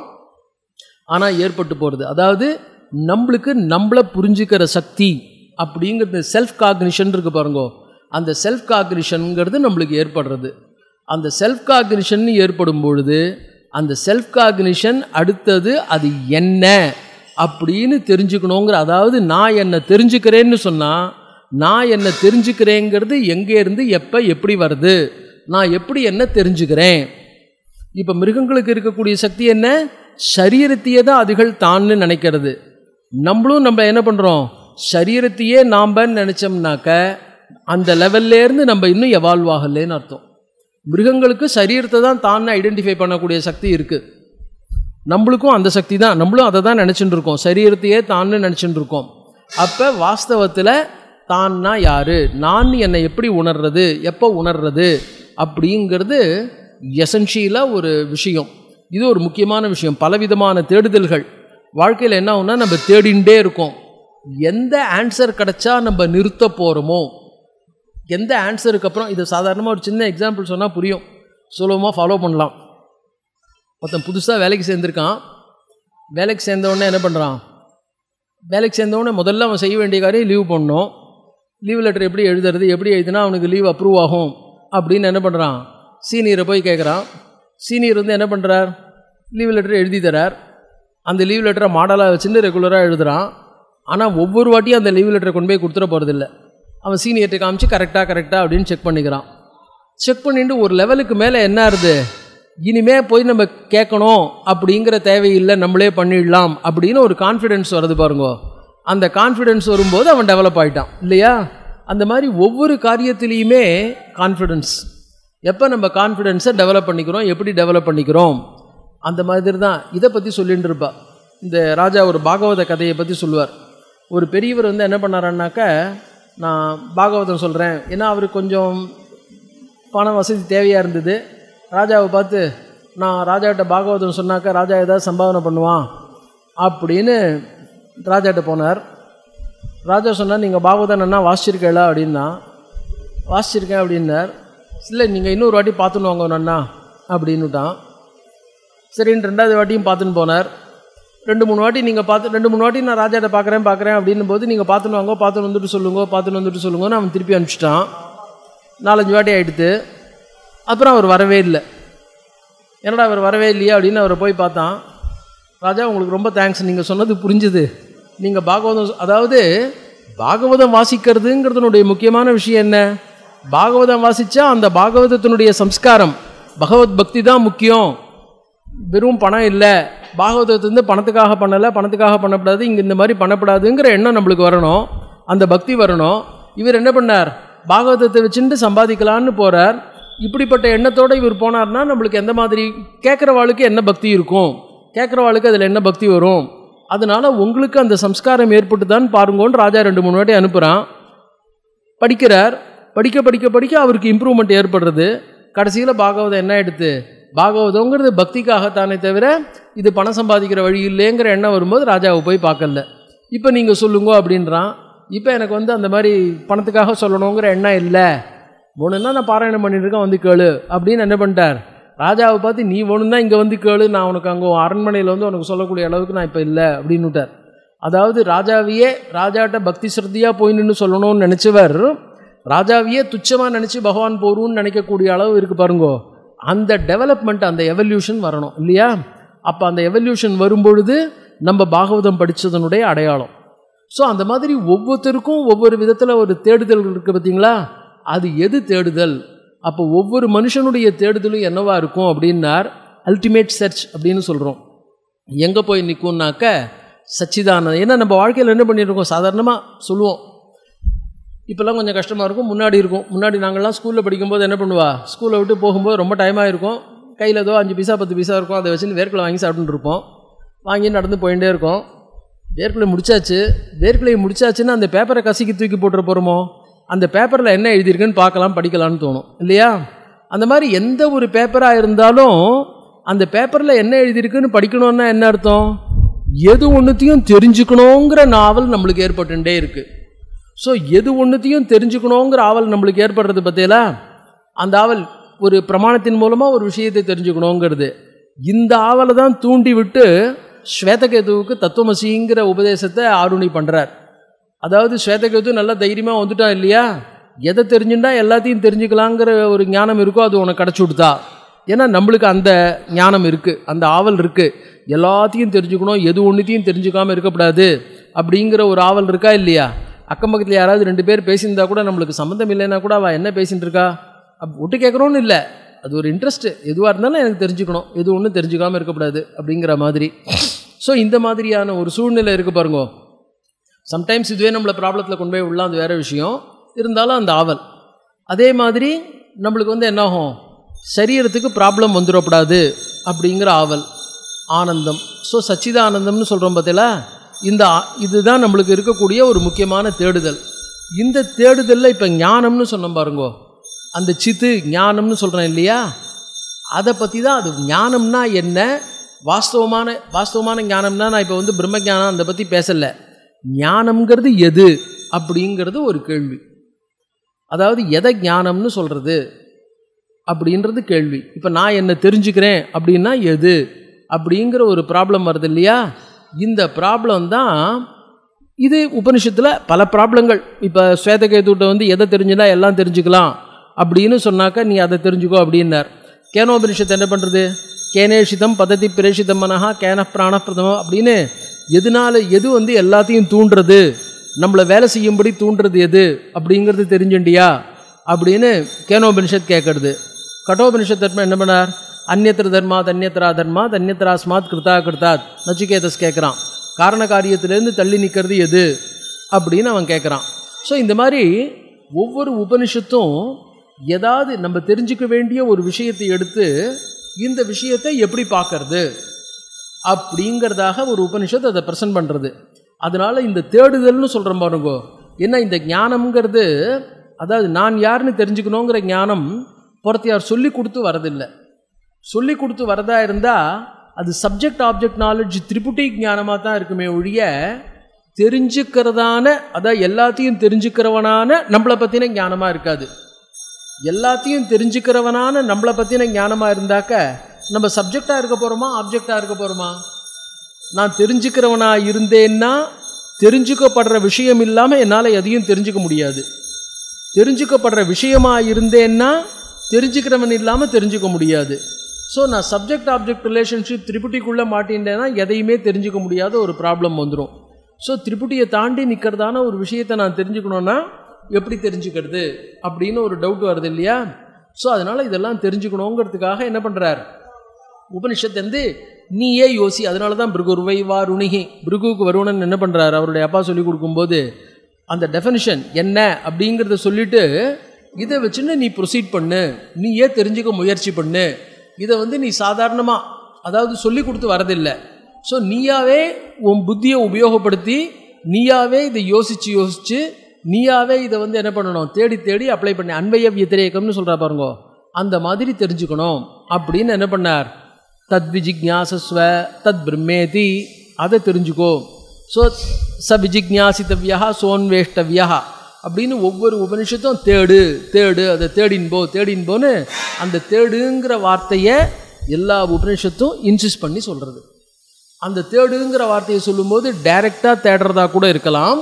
S1: ஆனால் ஏற்பட்டு போகிறது அதாவது நம்மளுக்கு நம்மளை புரிஞ்சுக்கிற சக்தி அப்படிங்கிறது செல்ஃப் காக்னிஷன் இருக்கு பாருங்கோ அந்த செல்ஃப் காக்னிஷனுங்கிறது நம்மளுக்கு ஏற்படுறது அந்த செல்ஃப் காக்னிஷன் ஏற்படும் பொழுது அந்த செல்ஃப் காக்னிஷன் அடுத்தது அது என்ன அப்படின்னு தெரிஞ்சுக்கணுங்கிற அதாவது நான் என்னை தெரிஞ்சுக்கிறேன்னு சொன்னால் நான் என்னை தெரிஞ்சுக்கிறேங்கிறது எங்கேருந்து எப்போ எப்படி வருது நான் எப்படி என்ன தெரிஞ்சுக்கிறேன் இப்போ மிருகங்களுக்கு இருக்கக்கூடிய சக்தி என்ன சரீரத்தையே தான் அதுகள் தான்னு நினைக்கிறது நம்மளும் நம்ம என்ன பண்ணுறோம் சரீரத்தையே நாம்பன்னு நினச்சோம்னாக்க அந்த லெவல்லேருந்து நம்ம இன்னும் எவால்வ் ஆகலேன்னு அர்த்தம் மிருகங்களுக்கு சரீரத்தை தான் தான் ஐடென்டிஃபை பண்ணக்கூடிய சக்தி இருக்குது நம்மளுக்கும் அந்த சக்தி தான் நம்மளும் அதை தான் நினச்சிட்டு இருக்கோம் சரீரத்தையே தான்னு நினச்சிட்டு இருக்கோம் அப்போ வாஸ்தவத்தில் தான்னா யார் நான் என்னை எப்படி உணர்றது எப்போ உணர்றது அப்படிங்கிறது எசென்ஷியலாக ஒரு விஷயம் இது ஒரு முக்கியமான விஷயம் பலவிதமான தேடுதல்கள் வாழ்க்கையில் என்ன ஆகும்னா நம்ம தேடிண்டே இருக்கோம் எந்த ஆன்சர் கிடைச்சா நம்ம நிறுத்த போகிறோமோ எந்த ஆன்சருக்கு அப்புறம் இது சாதாரணமாக ஒரு சின்ன எக்ஸாம்பிள் சொன்னால் புரியும் சுலபமாக ஃபாலோ பண்ணலாம் ஒருத்தன் புதுசாக வேலைக்கு சேர்ந்துருக்கான் வேலைக்கு சேர்ந்தவொடனே என்ன பண்ணுறான் வேலைக்கு சேர்ந்தவொடனே முதல்ல அவன் செய்ய வேண்டிய காரியம் லீவ் பண்ணணும் லீவ் லெட்டர் எப்படி எழுதுறது எப்படி எழுதுனா அவனுக்கு லீவ் அப்ரூவ் ஆகும் அப்படின்னு என்ன பண்ணுறான் சீனியரை போய் கேட்குறான் சீனியர் வந்து என்ன பண்ணுறார் லீவ் லெட்டர் எழுதி தரார் அந்த லீவ் லெட்டரை மாடலாக வச்சுட்டு ரெகுலராக எழுதுகிறான் ஆனால் ஒவ்வொரு வாட்டியும் அந்த லீவ் லெட்டரை கொண்டு போய் கொடுத்துட போகிறதில்ல அவன் சீனியர்கிட்ட காமிச்சு கரெக்டாக கரெக்டாக அப்படின்னு செக் பண்ணிக்கிறான் செக் பண்ணிட்டு ஒரு லெவலுக்கு மேலே என்ன ஆகுது இனிமே போய் நம்ம கேட்கணும் அப்படிங்கிற தேவையில்லை நம்மளே பண்ணிடலாம் அப்படின்னு ஒரு கான்ஃபிடென்ஸ் வருது பாருங்க அந்த கான்ஃபிடென்ஸ் வரும்போது அவன் டெவலப் ஆகிட்டான் இல்லையா அந்த மாதிரி ஒவ்வொரு காரியத்திலையுமே கான்ஃபிடென்ஸ் எப்போ நம்ம கான்ஃபிடென்ஸை டெவலப் பண்ணிக்கிறோம் எப்படி டெவலப் பண்ணிக்கிறோம் அந்த மாதிரி தான் இதை பற்றி சொல்லிட்டு இருப்பா இந்த ராஜா ஒரு பாகவத கதையை பற்றி சொல்லுவார் ஒரு பெரியவர் வந்து என்ன பண்ணாரன்னாக்க நான் பாகவதம் சொல்கிறேன் ஏன்னா அவருக்கு கொஞ்சம் பண வசதி தேவையாக இருந்தது ராஜாவை பார்த்து நான் ராஜாகிட்ட பாகவதம் சொன்னாக்க ராஜா ஏதாவது சம்பாவனை பண்ணுவான் அப்படின்னு ராஜாட்ட போனார் ராஜா சொன்னார் நீங்கள் பாகவதம் என்ன வாசிச்சிருக்கல அப்படின்னா வாசிச்சிருக்கேன் அப்படின்னார் இல்லை நீங்கள் இன்னொரு வாட்டி பார்த்துன்னு வாங்க நன்னா அப்படின்னுட்டான் சரின்னு ரெண்டாவது வாட்டியும் பார்த்துன்னு போனார் ரெண்டு மூணு வாட்டி நீங்கள் பார்த்து ரெண்டு மூணு வாட்டி நான் ராஜாட்ட பார்க்குறேன் பார்க்குறேன் அப்படின்னும் போது நீங்கள் பார்த்துன்னு வாங்க பார்த்துன்னு வந்துட்டு சொல்லுங்க பார்த்துன்னு வந்துட்டு சொல்லுங்கன்னு அவன் திருப்பி அனுப்பிச்சிட்டான் நாலஞ்சு வாட்டி ஆகிடுது அப்புறம் அவர் வரவே இல்லை என்னடா அவர் வரவே இல்லையா அப்படின்னு அவரை போய் பார்த்தான் ராஜா உங்களுக்கு ரொம்ப தேங்க்ஸ் நீங்கள் சொன்னது புரிஞ்சுது நீங்கள் பாகவதம் அதாவது பாகவதம் வாசிக்கிறதுங்கிறதுனுடைய முக்கியமான விஷயம் என்ன பாகவதம் வாசித்தா அந்த பாகவதத்தினுடைய சம்ஸ்காரம் பகவத் பக்தி தான் முக்கியம் வெறும் பணம் இல்லை பாகவதத்தை வந்து பணத்துக்காக பண்ணலை பணத்துக்காக பண்ணக்கூடாது இங்கே இந்த மாதிரி பண்ணக்கூடாதுங்கிற எண்ணம் நம்மளுக்கு வரணும் அந்த பக்தி வரணும் இவர் என்ன பண்ணார் பாகவதத்தை வச்சுட்டு சம்பாதிக்கலான்னு போகிறார் இப்படிப்பட்ட எண்ணத்தோடு இவர் போனார்னா நம்மளுக்கு எந்த மாதிரி கேட்குறவாளுக்கு என்ன பக்தி இருக்கும் கேட்குறவாளுக்கு அதில் என்ன பக்தி வரும் அதனால் உங்களுக்கு அந்த சம்ஸ்காரம் ஏற்பட்டு தான் பாருங்கோன்னு ராஜா ரெண்டு மூணு வாட்டி அனுப்புகிறான் படிக்கிறார் படிக்க படிக்க படிக்க அவருக்கு இம்ப்ரூவ்மெண்ட் ஏற்படுறது கடைசியில் பாகவதம் என்ன எடுத்து பாகவதங்கிறது பக்திக்காகத்தானே தவிர இது பணம் சம்பாதிக்கிற வழி இல்லைங்கிற எண்ணம் வரும்போது ராஜாவை போய் பார்க்கல இப்போ நீங்கள் சொல்லுங்க அப்படின்றான் இப்போ எனக்கு வந்து அந்த மாதிரி பணத்துக்காக சொல்லணுங்கிற எண்ணம் இல்லை ஒன்றுன்னா நான் பாராயணம் பண்ணிட்டுருக்கேன் வந்து கேளு அப்படின்னு என்ன பண்ணிட்டார் ராஜாவை பார்த்து நீ ஒன்று தான் இங்கே வந்து கேளு நான் உனக்கு அங்கே அரண்மனையில் வந்து உனக்கு சொல்லக்கூடிய அளவுக்கு நான் இப்போ இல்லை அப்படின்னு விட்டார் அதாவது ராஜாவையே ராஜாட்ட பக்தி ஸ்ரத்தையாக போய் நின்று சொல்லணும்னு நினச்சவர் ராஜாவையே துச்சமாக நினச்சி பகவான் போருன்னு நினைக்கக்கூடிய அளவு இருக்குது பாருங்கோ அந்த டெவலப்மெண்ட் அந்த எவல்யூஷன் வரணும் இல்லையா அப்போ அந்த எவல்யூஷன் வரும்பொழுது நம்ம பாகவதம் படித்ததனுடைய அடையாளம் ஸோ அந்த மாதிரி ஒவ்வொருத்தருக்கும் ஒவ்வொரு விதத்தில் ஒரு தேடுதல் இருக்குது பார்த்தீங்களா அது எது தேடுதல் அப்போ ஒவ்வொரு மனுஷனுடைய தேடுதலும் என்னவா இருக்கும் அப்படின்னார் அல்டிமேட் சர்ச் அப்படின்னு சொல்கிறோம் எங்கே போய் நிற்கும்னாக்க சச்சிதானந்தம் ஏன்னா நம்ம வாழ்க்கையில் என்ன பண்ணியிருக்கோம் சாதாரணமாக சொல்லுவோம் இப்போல்லாம் கொஞ்சம் கஷ்டமாக இருக்கும் முன்னாடி இருக்கும் முன்னாடி நாங்கள்லாம் ஸ்கூலில் படிக்கும்போது என்ன பண்ணுவா ஸ்கூலை விட்டு போகும்போது ரொம்ப டைமாக இருக்கும் கையில் ஏதோ அஞ்சு பைசா பத்து பைசா இருக்கும் அதை வச்சுன்னு வேர்க்கலை வாங்கி சாப்பிட்டுட்டு இருப்போம் வாங்கி நடந்து போயிட்டே இருக்கோம் வேர்க்கலை முடிச்சாச்சு வேர்க்கலை முடிச்சாச்சுன்னா அந்த பேப்பரை கசிக்கி தூக்கி போட்டுற போகிறோமோ அந்த பேப்பரில் என்ன எழுதியிருக்குன்னு பார்க்கலாம் படிக்கலாம்னு தோணும் இல்லையா அந்த மாதிரி எந்த ஒரு பேப்பராக இருந்தாலும் அந்த பேப்பரில் என்ன எழுதியிருக்குன்னு படிக்கணும்னா என்ன அர்த்தம் எது ஒன்றுத்தையும் தெரிஞ்சுக்கணுங்கிற நாவல் நம்மளுக்கு ஏற்பட்டுட்டே இருக்குது ஸோ எது ஒன்றுத்தையும் தெரிஞ்சுக்கணுங்கிற ஆவல் நம்மளுக்கு ஏற்படுறது பார்த்தீங்களா அந்த ஆவல் ஒரு பிரமாணத்தின் மூலமாக ஒரு விஷயத்தை தெரிஞ்சுக்கணுங்கிறது இந்த ஆவலை தான் தூண்டி விட்டு ஸ்வேதகேதுவுக்கு தத்துவமசிங்கிற உபதேசத்தை ஆருணி பண்ணுறார் அதாவது ஸ்வேதகேது நல்லா தைரியமாக வந்துட்டான் இல்லையா எதை தெரிஞ்சுட்டா எல்லாத்தையும் தெரிஞ்சுக்கலாங்கிற ஒரு ஞானம் இருக்கோ அது உனக்கு கிடச்சி கொடுத்தா ஏன்னா நம்மளுக்கு அந்த ஞானம் இருக்குது அந்த ஆவல் இருக்குது எல்லாத்தையும் தெரிஞ்சுக்கணும் எது ஒன்றுத்தையும் தெரிஞ்சுக்காமல் இருக்கக்கூடாது அப்படிங்கிற ஒரு ஆவல் இருக்கா இல்லையா அக்கம் பக்கத்தில் யாராவது ரெண்டு பேர் பேசியிருந்தா கூட நம்மளுக்கு சம்மந்தம் இல்லைன்னா கூட அவள் என்ன பேசிகிட்டு இருக்கா அப் ஒட்டு கேட்குறோன்னு இல்லை அது ஒரு இன்ட்ரெஸ்ட்டு எதுவாக இருந்தாலும் எனக்கு தெரிஞ்சுக்கணும் எது ஒன்றும் தெரிஞ்சுக்காமல் இருக்கக்கூடாது அப்படிங்கிற மாதிரி ஸோ இந்த மாதிரியான ஒரு சூழ்நிலை இருக்குது பாருங்க சம்டைம்ஸ் இதுவே நம்மளை ப்ராப்ளத்தில் கொண்டு போய் விடலாம் அது வேறு விஷயம் இருந்தாலும் அந்த ஆவல் அதே மாதிரி நம்மளுக்கு வந்து என்னாகும் சரீரத்துக்கு ப்ராப்ளம் வந்துடக்கூடாது அப்படிங்கிற ஆவல் ஆனந்தம் ஸோ சச்சிதானந்தம்னு சொல்கிறோம் பார்த்தீங்களா இந்த ஆ- இதுதான் நம்மளுக்கு இருக்கக்கூடிய ஒரு முக்கியமான தேடுதல் இந்த தேடுதலில் இப்போ ஞானம்னு சொன்னோம் பாருங்கோ அந்த சித்து ஞானம்னு சொல்கிறேன் இல்லையா அதை பற்றி தான் அது ஞானம்னா என்ன வாஸ்தவமான வாஸ்தவமான ஞானம்னா நான் இப்போ வந்து பிரம்ம ஞானம் அதை பற்றி பேசலை ஞானம்ங்கிறது எது அப்படிங்கிறது ஒரு கேள்வி அதாவது எதை ஞானம்னு சொல்கிறது அப்படின்றது கேள்வி இப்போ நான் என்ன தெரிஞ்சுக்கிறேன் அப்படின்னா எது அப்படிங்கிற ஒரு ப்ராப்ளம் வருது இல்லையா இந்த ப்ராப்ளம் தான் இது உபனிஷத்தில் பல ப்ராப்ளங்கள் இப்போ ஸ்வேதகேதுட்ட வந்து எதை தெரிஞ்சுனா எல்லாம் தெரிஞ்சுக்கலாம் அப்படின்னு சொன்னாக்கா நீ அதை தெரிஞ்சுக்கோ அப்படின்னார் கேனோபனிஷத்து என்ன பண்ணுறது கேனேஷிதம் பததி பிரேஷிதம் மனஹா கேன பிராண பிரதமம் அப்படின்னு எதனால எது வந்து எல்லாத்தையும் தூண்டுறது நம்மளை வேலை செய்யும்படி தூண்டுறது எது அப்படிங்கிறது தெரிஞ்சுண்டியா அப்படின்னு கேனோபனிஷத் கேட்கறது கட்டோபனிஷத் தர்மம் என்ன பண்ணார் அந்நியத்திர தர்மாத் அந்நியத்திரா தர்மாத் அந்நியத்திராஸ்மாத் கிருதா கிருதாத் நச்சிகேதஸ் கேட்குறான் காரண காரியத்திலேருந்து தள்ளி நிற்கிறது எது அப்படின்னு அவன் கேட்குறான் ஸோ இந்த மாதிரி ஒவ்வொரு உபனிஷத்தும் ஏதாவது நம்ம தெரிஞ்சுக்க வேண்டிய ஒரு விஷயத்தை எடுத்து இந்த விஷயத்தை எப்படி பார்க்கறது அப்படிங்கிறதாக ஒரு உபனிஷத் அதை ப்ரெசென்ட் பண்ணுறது அதனால இந்த தேடுதல்னு சொல்கிறோம் பாருங்க என்ன இந்த ஞானம்ங்கிறது அதாவது நான் யாருன்னு தெரிஞ்சுக்கணுங்கிற ஞானம் பொறுத்தையார் சொல்லி கொடுத்து வரதில்லை சொல்லி கொடுத்து வரதா இருந்தால் அது சப்ஜெக்ட் ஆப்ஜெக்ட் நாலேஜ் திரிபுட்டி ஞானமாக தான் இருக்குமே ஒழிய தெரிஞ்சுக்கிறதான அதான் எல்லாத்தையும் தெரிஞ்சுக்கிறவனான நம்மளை பற்றின ஞானமாக இருக்காது எல்லாத்தையும் தெரிஞ்சுக்கிறவனான நம்மளை பற்றின ஞானமாக இருந்தாக்க நம்ம சப்ஜெக்டாக இருக்க போகிறோமா ஆப்ஜெக்டாக இருக்க போகிறோமா நான் தெரிஞ்சுக்கிறவனா இருந்தேன்னா தெரிஞ்சுக்கப்படுற விஷயம் இல்லாமல் என்னால் எதையும் தெரிஞ்சுக்க முடியாது தெரிஞ்சுக்கப்படுற விஷயமா இருந்தேன்னா தெரிஞ்சுக்கிறவன் இல்லாமல் தெரிஞ்சுக்க முடியாது ஸோ நான் சப்ஜெக்ட் ஆப்ஜெக்ட் ரிலேஷன்ஷிப் திரிபுட்டிக்குள்ளே மாட்டின்றேன்னா எதையுமே தெரிஞ்சுக்க முடியாத ஒரு ப்ராப்ளம் வந்துடும் ஸோ திரிபுட்டியை தாண்டி நிற்கிறதான ஒரு விஷயத்தை நான் தெரிஞ்சுக்கணுன்னா எப்படி தெரிஞ்சுக்கிறது அப்படின்னு ஒரு டவுட் வருது இல்லையா ஸோ அதனால் இதெல்லாம் தெரிஞ்சுக்கணுங்கிறதுக்காக என்ன பண்ணுறார் உபனிஷத்து வந்து நீயே யோசி அதனால தான் பிருகுர்வை வா ருணிகி பிருகுவுக்கு வருவனன் என்ன பண்ணுறாரு அவருடைய அப்பா சொல்லி கொடுக்கும்போது அந்த டெஃபனிஷன் என்ன அப்படிங்கிறத சொல்லிட்டு இதை வச்சுன்னு நீ ப்ரொசீட் பண்ணு நீயே தெரிஞ்சுக்க முயற்சி பண்ணு இதை வந்து நீ சாதாரணமாக அதாவது சொல்லி கொடுத்து வரதில்லை ஸோ நீயாவே உன் புத்தியை உபயோகப்படுத்தி நீயாவே இதை யோசித்து யோசித்து நீயாவே இதை வந்து என்ன பண்ணணும் தேடி தேடி அப்ளை பண்ணி அன்வய வியதிரேகம்னு சொல்கிறா பாருங்கோ அந்த மாதிரி தெரிஞ்சுக்கணும் அப்படின்னு என்ன பண்ணார் தத் விஜிக்ஞாசஸ்வ தத் பிரம்மேதி அதை தெரிஞ்சுக்கோ ஸோ ச விஜிக்ஞாசித்தவியா சோன்வேஷ்டவியா அப்படின்னு ஒவ்வொரு உபனிஷத்தும் தேடு தேடு அதை தேடின்போ தேடின்போன்னு அந்த தேடுங்கிற வார்த்தையை எல்லா உபனிஷத்தும் இன்சிஸ்ட் பண்ணி சொல்கிறது அந்த தேடுங்கிற வார்த்தையை சொல்லும்போது டைரெக்டாக தேடுறதா கூட இருக்கலாம்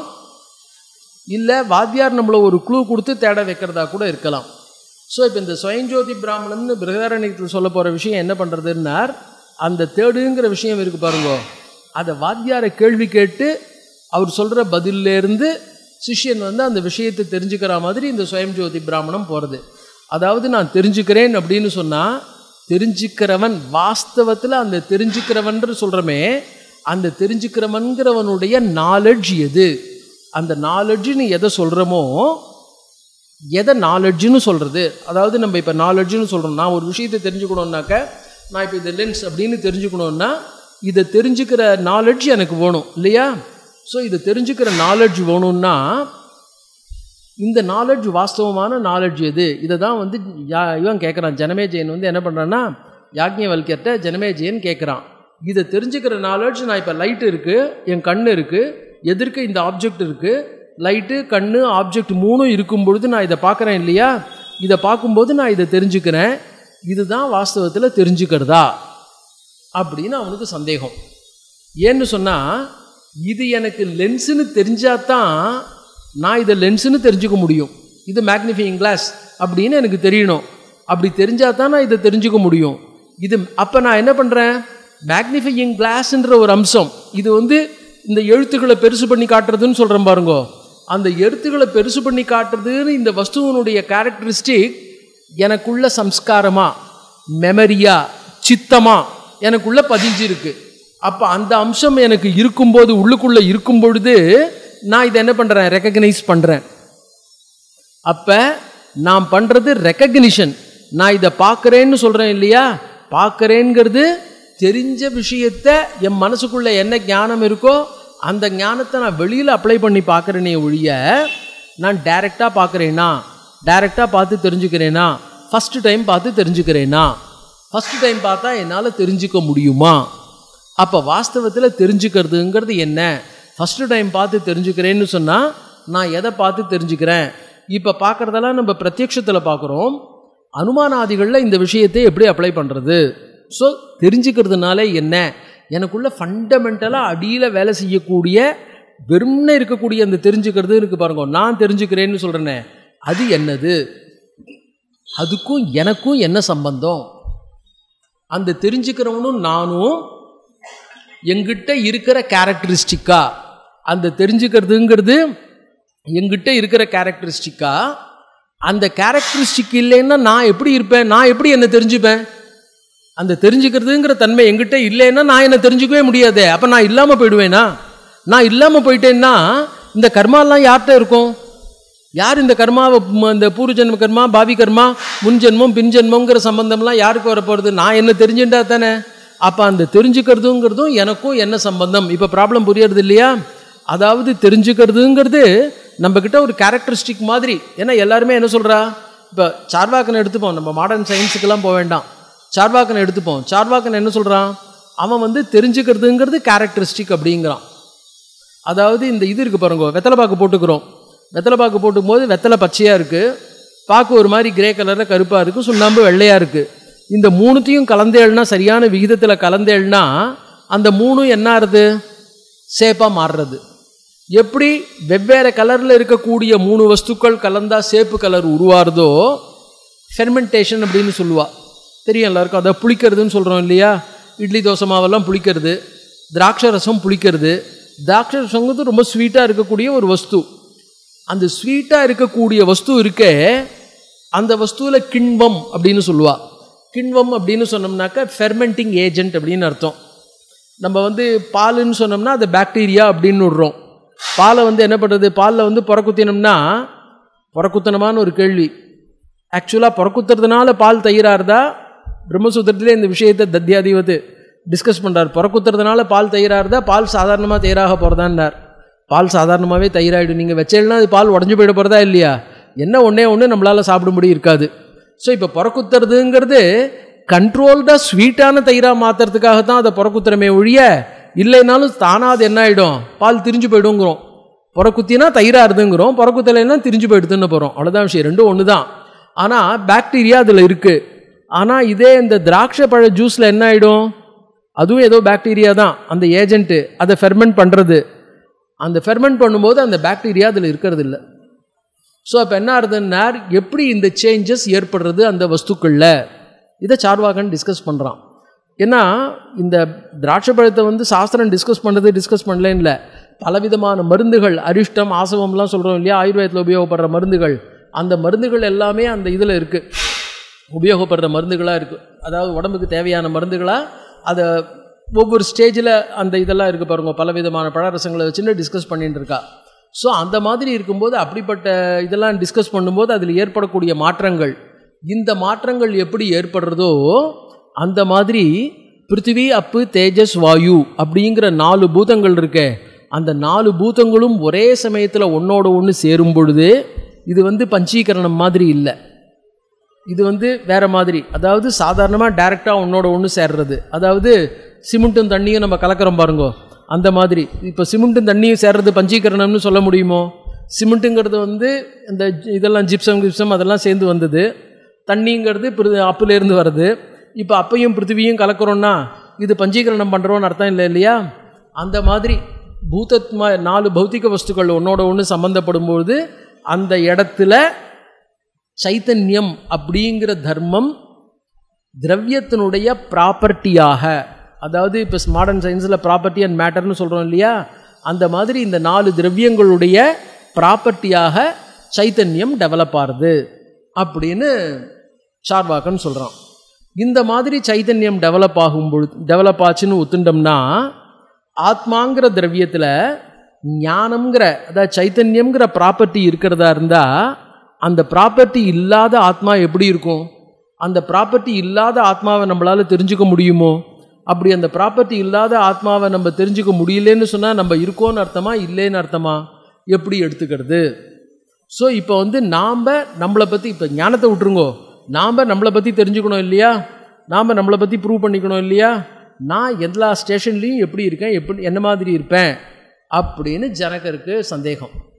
S1: இல்லை வாத்தியார் நம்மளை ஒரு க்ளூ கொடுத்து தேட வைக்கிறதா கூட இருக்கலாம் ஸோ இப்போ இந்த சுயஞ்சோதி பிராமணம்னு பிரகதாரண்யத்தில் சொல்ல போகிற விஷயம் என்ன பண்ணுறதுன்னார் அந்த தேடுங்கிற விஷயம் இருக்கு பாருங்க அதை வாத்தியாரை கேள்வி கேட்டு அவர் சொல்கிற பதிலேருந்து சிஷ்யன் வந்து அந்த விஷயத்தை தெரிஞ்சுக்கிற மாதிரி இந்த சுயம்ஜோதி பிராமணம் போகிறது அதாவது நான் தெரிஞ்சுக்கிறேன் அப்படின்னு சொன்னால் தெரிஞ்சுக்கிறவன் வாஸ்தவத்தில் அந்த தெரிஞ்சுக்கிறவன்ற சொல்கிறோமே அந்த தெரிஞ்சுக்கிறவன்கிறவனுடைய நாலெட்ஜ் எது அந்த நாலெட்ஜுன்னு எதை சொல்கிறோமோ எதை நாலெட்ஜுன்னு சொல்கிறது அதாவது நம்ம இப்போ நாலெட்ஜுன்னு சொல்கிறோம் நான் ஒரு விஷயத்தை தெரிஞ்சுக்கணுன்னாக்க நான் இப்போ இந்த லென்ஸ் அப்படின்னு தெரிஞ்சுக்கணுன்னா இதை தெரிஞ்சுக்கிற நாலெட்ஜ் எனக்கு வேணும் இல்லையா ஸோ இதை தெரிஞ்சுக்கிற நாலெட்ஜ் வேணும்னா இந்த நாலெட்ஜ் வாஸ்தவமான நாலெட்ஜ் எது இதை தான் வந்து யா இவன் கேட்குறான் ஜனமேஜயன் வந்து என்ன பண்ணுறான்னா யாக்ஞவல்கிட்ட ஜனமேஜயன் கேட்குறான் இதை தெரிஞ்சுக்கிற நாலெட்ஜ் நான் இப்போ லைட் இருக்குது என் கண் இருக்குது எதிர்க்க இந்த ஆப்ஜெக்ட் இருக்குது லைட்டு கண்ணு ஆப்ஜெக்ட் மூணும் இருக்கும் பொழுது நான் இதை பார்க்குறேன் இல்லையா இதை பார்க்கும்போது நான் இதை தெரிஞ்சுக்கிறேன் இதுதான் வாஸ்தவத்தில் தெரிஞ்சுக்கிறதா அப்படின்னு அவனுக்கு சந்தேகம் ஏன்னு சொன்னால் இது எனக்கு லென்ஸுன்னு தெரிஞ்சாதான் நான் இதை லென்ஸுன்னு தெரிஞ்சுக்க முடியும் இது மேக்னிஃபையிங் கிளாஸ் அப்படின்னு எனக்கு தெரியணும் அப்படி தெரிஞ்சால் தான் நான் இதை தெரிஞ்சுக்க முடியும் இது அப்போ நான் என்ன பண்ணுறேன் மேக்னிஃபையிங் கிளாஸ்ன்ற ஒரு அம்சம் இது வந்து இந்த எழுத்துக்களை பெருசு பண்ணி காட்டுறதுன்னு சொல்கிறேன் பாருங்கோ அந்த எழுத்துக்களை பெருசு பண்ணி காட்டுறதுன்னு இந்த வஸ்துவனுடைய கேரக்டரிஸ்டிக் எனக்குள்ள சம்ஸ்காரமா மெமரியா சித்தமா எனக்குள்ள பதிஞ்சிருக்கு அப்போ அந்த அம்சம் எனக்கு இருக்கும்போது உள்ளுக்குள்ளே இருக்கும் பொழுது நான் இதை என்ன பண்ணுறேன் ரெக்கக்னைஸ் பண்ணுறேன் அப்போ நான் பண்ணுறது ரெக்கக்னிஷன் நான் இதை பார்க்குறேன்னு சொல்கிறேன் இல்லையா பார்க்குறேங்கிறது தெரிஞ்ச விஷயத்தை என் மனசுக்குள்ளே என்ன ஞானம் இருக்கோ அந்த ஞானத்தை நான் வெளியில் அப்ளை பண்ணி பார்க்குறேனே ஒழிய நான் டைரெக்டாக பார்க்குறேனா டைரெக்டாக பார்த்து தெரிஞ்சுக்கிறேனா ஃபஸ்ட்டு டைம் பார்த்து தெரிஞ்சுக்கிறேனா ஃபஸ்ட்டு டைம் பார்த்தா என்னால் தெரிஞ்சுக்க முடியுமா அப்போ வாஸ்தவத்தில் தெரிஞ்சுக்கிறதுங்கிறது என்ன ஃபஸ்ட்டு டைம் பார்த்து தெரிஞ்சுக்கிறேன்னு சொன்னால் நான் எதை பார்த்து தெரிஞ்சுக்கிறேன் இப்போ பார்க்குறதெல்லாம் நம்ம பிரத்யக்ஷத்தில் பார்க்குறோம் அனுமானாதிகளில் இந்த விஷயத்தை எப்படி அப்ளை பண்ணுறது ஸோ தெரிஞ்சுக்கிறதுனால என்ன எனக்குள்ள ஃபண்டமெண்டலாக அடியில் வேலை செய்யக்கூடிய வெறும்னே இருக்கக்கூடிய அந்த தெரிஞ்சுக்கிறது இருக்கு பாருங்க நான் தெரிஞ்சுக்கிறேன்னு சொல்கிறேனே அது என்னது அதுக்கும் எனக்கும் என்ன சம்பந்தம் அந்த தெரிஞ்சுக்கிறவனும் நானும் எங்கிட்ட இருக்கிற கேரக்டரிஸ்டிக்கா அந்த தெரிஞ்சுக்கிறதுங்கிறது எங்கிட்ட இருக்கிற கேரக்டரிஸ்டிக்கா அந்த கேரக்டரிஸ்டிக் இல்லைன்னா நான் எப்படி இருப்பேன் நான் எப்படி என்ன தெரிஞ்சுப்பேன் அந்த தெரிஞ்சுக்கிறதுங்கிற தன்மை எங்கிட்ட இல்லைன்னா நான் என்ன தெரிஞ்சுக்கவே முடியாதே அப்போ நான் இல்லாமல் போயிடுவேனா நான் இல்லாமல் போயிட்டேன்னா இந்த கர்மாலாம் யார்கிட்ட இருக்கும் யார் இந்த கர்மாவை ம- இந்த பூர்வ ஜென்ம கர்மா பாவி கர்மா முன் ஜென்மம் பின் ஜென்மங்கிற சம்பந்தம்லாம் யாருக்கு வரப்போகிறது நான் என்ன தெரிஞ்சுட்டா தானே அப்போ அந்த தெரிஞ்சுக்கிறதுங்கிறதும் எனக்கும் என்ன சம்பந்தம் இப்போ ப்ராப்ளம் புரியறது இல்லையா அதாவது தெரிஞ்சுக்கிறதுங்கிறது நம்மக்கிட்ட ஒரு கேரக்டரிஸ்டிக் மாதிரி ஏன்னா எல்லாருமே என்ன சொல்கிறா இப்போ சார்வாக்கனை எடுத்துப்போம் நம்ம மாடர்ன் சயின்ஸுக்கெல்லாம் போக வேண்டாம் சார்வாக்கனை எடுத்துப்போம் சார்வாக்கன் என்ன சொல்கிறான் அவன் வந்து தெரிஞ்சுக்கிறதுங்கிறது கேரக்டரிஸ்டிக் அப்படிங்கிறான் அதாவது இந்த இது இருக்குது பாருங்க வெத்தலை பாக்கு போட்டுக்கிறோம் வெத்தலை பாக்கு போட்டுக்கும்போது வெத்தலை பச்சையாக இருக்குது பாக்கு ஒரு மாதிரி கிரே கலரில் கருப்பாக இருக்குது சுண்ணாம்பு வெள்ளையாக இருக்குது இந்த மூணுத்தையும் கலந்தேள்னா சரியான விகிதத்தில் கலந்தேள்னா அந்த மூணும் என்ன ஆறுது சேப்பாக மாறுறது எப்படி வெவ்வேறு கலரில் இருக்கக்கூடிய மூணு வஸ்துக்கள் கலந்தா சேப்பு கலர் உருவாருதோ ஃபெர்மெண்டேஷன் அப்படின்னு சொல்லுவா தெரியும் எல்லாருக்கும் அதை புளிக்கிறதுன்னு சொல்கிறோம் இல்லையா இட்லி தோசை மாவெல்லாம் புளிக்கிறது திராட்சை ரசம் புளிக்கிறது திராட்சை ரசங்கிறது ரொம்ப ஸ்வீட்டாக இருக்கக்கூடிய ஒரு வஸ்து அந்த ஸ்வீட்டாக இருக்கக்கூடிய வஸ்து இருக்கே அந்த வஸ்துவில் கிண்வம் அப்படின்னு சொல்லுவா கிண்வம் அப்படின்னு சொன்னோம்னாக்கா ஃபெர்மெண்டிங் ஏஜென்ட் அப்படின்னு அர்த்தம் நம்ம வந்து பாலுன்னு சொன்னோம்னா அது பாக்டீரியா அப்படின்னு விடுறோம் பாலை வந்து என்ன பண்ணுறது பாலில் வந்து புறக்குத்தினோம்னா புறக்குத்தனமான ஒரு கேள்வி ஆக்சுவலாக புறக்குத்துறதுனால பால் தயிராகிறதா பிரம்மசூத்திரத்திலே இந்த விஷயத்தை தத்தியாதிபத்து டிஸ்கஸ் பண்ணுறார் புறக்குத்துறதுனால பால் தயிராகிறதா பால் சாதாரணமாக தயிராக போகிறதான்னார் பால் சாதாரணமாகவே தயிராகிடும் நீங்கள் வச்சேன்னா அது பால் உடஞ்சி போயிட போகிறதா இல்லையா என்ன ஒன்றே ஒன்று நம்மளால் சாப்பிடும்படி இருக்காது ஸோ இப்போ புறக்குத்துறதுங்கிறது கண்ட்ரோல்டாக ஸ்வீட்டான தயிராக மாற்றுறதுக்காக தான் அதை புறக்குத்துறமே ஒழிய இல்லைனாலும் தானாக அது என்ன ஆகிடும் பால் திரிஞ்சு போயிடுங்கிறோம் புறக்குத்தினா தயிராகுதுங்கிறோம் புறக்குத்தலைன்னா திரிஞ்சு போயிடுதுன்னு போகிறோம் அவ்வளோதான் விஷயம் ரெண்டும் ஒன்று தான் ஆனால் பாக்டீரியா அதில் இருக்குது ஆனால் இதே இந்த திராட்சை பழ ஜூஸில் என்ன ஆகிடும் அதுவும் ஏதோ பாக்டீரியா தான் அந்த ஏஜென்ட்டு அதை ஃபெர்மெண்ட் பண்ணுறது அந்த ஃபெர்மெண்ட் பண்ணும்போது அந்த பாக்டீரியா அதில் இருக்கிறது இல்லை ஸோ அப்போ என்ன ஆகுதுன்னா எப்படி இந்த சேஞ்சஸ் ஏற்படுறது அந்த வஸ்துக்களில் இதை சார்வாகன் டிஸ்கஸ் பண்ணுறான் ஏன்னா இந்த திராட்சை பழத்தை வந்து சாஸ்திரம் டிஸ்கஸ் பண்ணுறது டிஸ்கஸ் பண்ணலேன்னு இல்லை பலவிதமான மருந்துகள் அரிஷ்டம் ஆசவம்லாம் சொல்கிறோம் இல்லையா ஆயுர்வேதத்தில் உபயோகப்படுற மருந்துகள் அந்த மருந்துகள் எல்லாமே அந்த இதில் இருக்குது உபயோகப்படுற மருந்துகளாக இருக்குது அதாவது உடம்புக்கு தேவையான மருந்துகளாக அதை ஒவ்வொரு ஸ்டேஜில் அந்த இதெல்லாம் இருக்குது பாருங்க பலவிதமான பழரசங்களை வச்சுன்னு டிஸ்கஸ் பண்ணிட்டு இருக்கா ஸோ அந்த மாதிரி இருக்கும்போது அப்படிப்பட்ட இதெல்லாம் டிஸ்கஸ் பண்ணும்போது அதில் ஏற்படக்கூடிய மாற்றங்கள் இந்த மாற்றங்கள் எப்படி ஏற்படுறதோ அந்த மாதிரி பிருத்திவி அப்பு தேஜஸ் வாயு அப்படிங்கிற நாலு பூதங்கள் இருக்கே அந்த நாலு பூதங்களும் ஒரே சமயத்தில் ஒன்றோட ஒன்று சேரும் பொழுது இது வந்து பஞ்சீகரணம் மாதிரி இல்லை இது வந்து வேற மாதிரி அதாவது சாதாரணமாக டைரெக்டாக ஒன்றோட ஒன்று சேர்றது அதாவது சிமெண்ட்டும் தண்ணியும் நம்ம கலக்கிறோம் பாருங்கோ அந்த மாதிரி இப்போ சிமெண்ட்டும் தண்ணியும் சேர்றது பஞ்சீகரணம்னு சொல்ல முடியுமோ சிமெண்ட்டுங்கிறது வந்து இந்த ஜி- இதெல்லாம் ஜிப்சம் கிப்சம் அதெல்லாம் சேர்ந்து வந்தது தண்ணிங்கிறது பிரு அப்புலேருந்து வருது இப்போ அப்பையும் பிருத்திவியும் கலக்கிறோன்னா இது பஞ்சீகரணம் பண்ணுறோன்னு அர்த்தம் இல்லை இல்லையா அந்த மாதிரி பூதத்மா நாலு பௌத்திக வஸ்துக்கள் ஒன்றோட ஒன்று சம்மந்தப்படும்பொழுது அந்த இடத்துல சைத்தன்யம் அப்படிங்கிற தர்மம் திரவியத்தினுடைய ப்ராப்பர்ட்டியாக அதாவது இப்போ மாடர்ன் சயின்ஸில் ப்ராப்பர்ட்டி அண்ட் மேட்டர்னு சொல்கிறோம் இல்லையா அந்த மாதிரி இந்த நாலு திரவியங்களுடைய ப்ராப்பர்ட்டியாக சைத்தன்யம் டெவலப் ஆகுது அப்படின்னு சார்வாக்கன் சொல்கிறான் இந்த மாதிரி சைத்தன்யம் டெவலப் ஆகும்பொழுது டெவலப் ஆச்சுன்னு ஒத்துண்டோம்னா ஆத்மாங்கிற திரவியத்தில் ஞானம்ங்கிற அதாவது சைத்தன்யம்ங்கிற ப்ராப்பர்ட்டி இருக்கிறதா இருந்தால் அந்த ப்ராப்பர்ட்டி இல்லாத ஆத்மா எப்படி இருக்கும் அந்த ப்ராப்பர்ட்டி இல்லாத ஆத்மாவை நம்மளால் தெரிஞ்சுக்க முடியுமோ அப்படி அந்த ப்ராப்பர்ட்டி இல்லாத ஆத்மாவை நம்ம தெரிஞ்சுக்க முடியலன்னு சொன்னால் நம்ம இருக்கோன்னு அர்த்தமா இல்லைன்னு அர்த்தமா எப்படி எடுத்துக்கிறது ஸோ இப்போ வந்து நாம் நம்மளை பற்றி இப்போ ஞானத்தை விட்டுருங்கோ நாம் நம்மளை பற்றி தெரிஞ்சுக்கணும் இல்லையா நாம் நம்மளை பற்றி ப்ரூவ் பண்ணிக்கணும் இல்லையா நான் எல்லா ஸ்டேஷன்லேயும் எப்படி இருக்கேன் எப்படி என்ன மாதிரி இருப்பேன் அப்படின்னு ஜனகருக்கு சந்தேகம்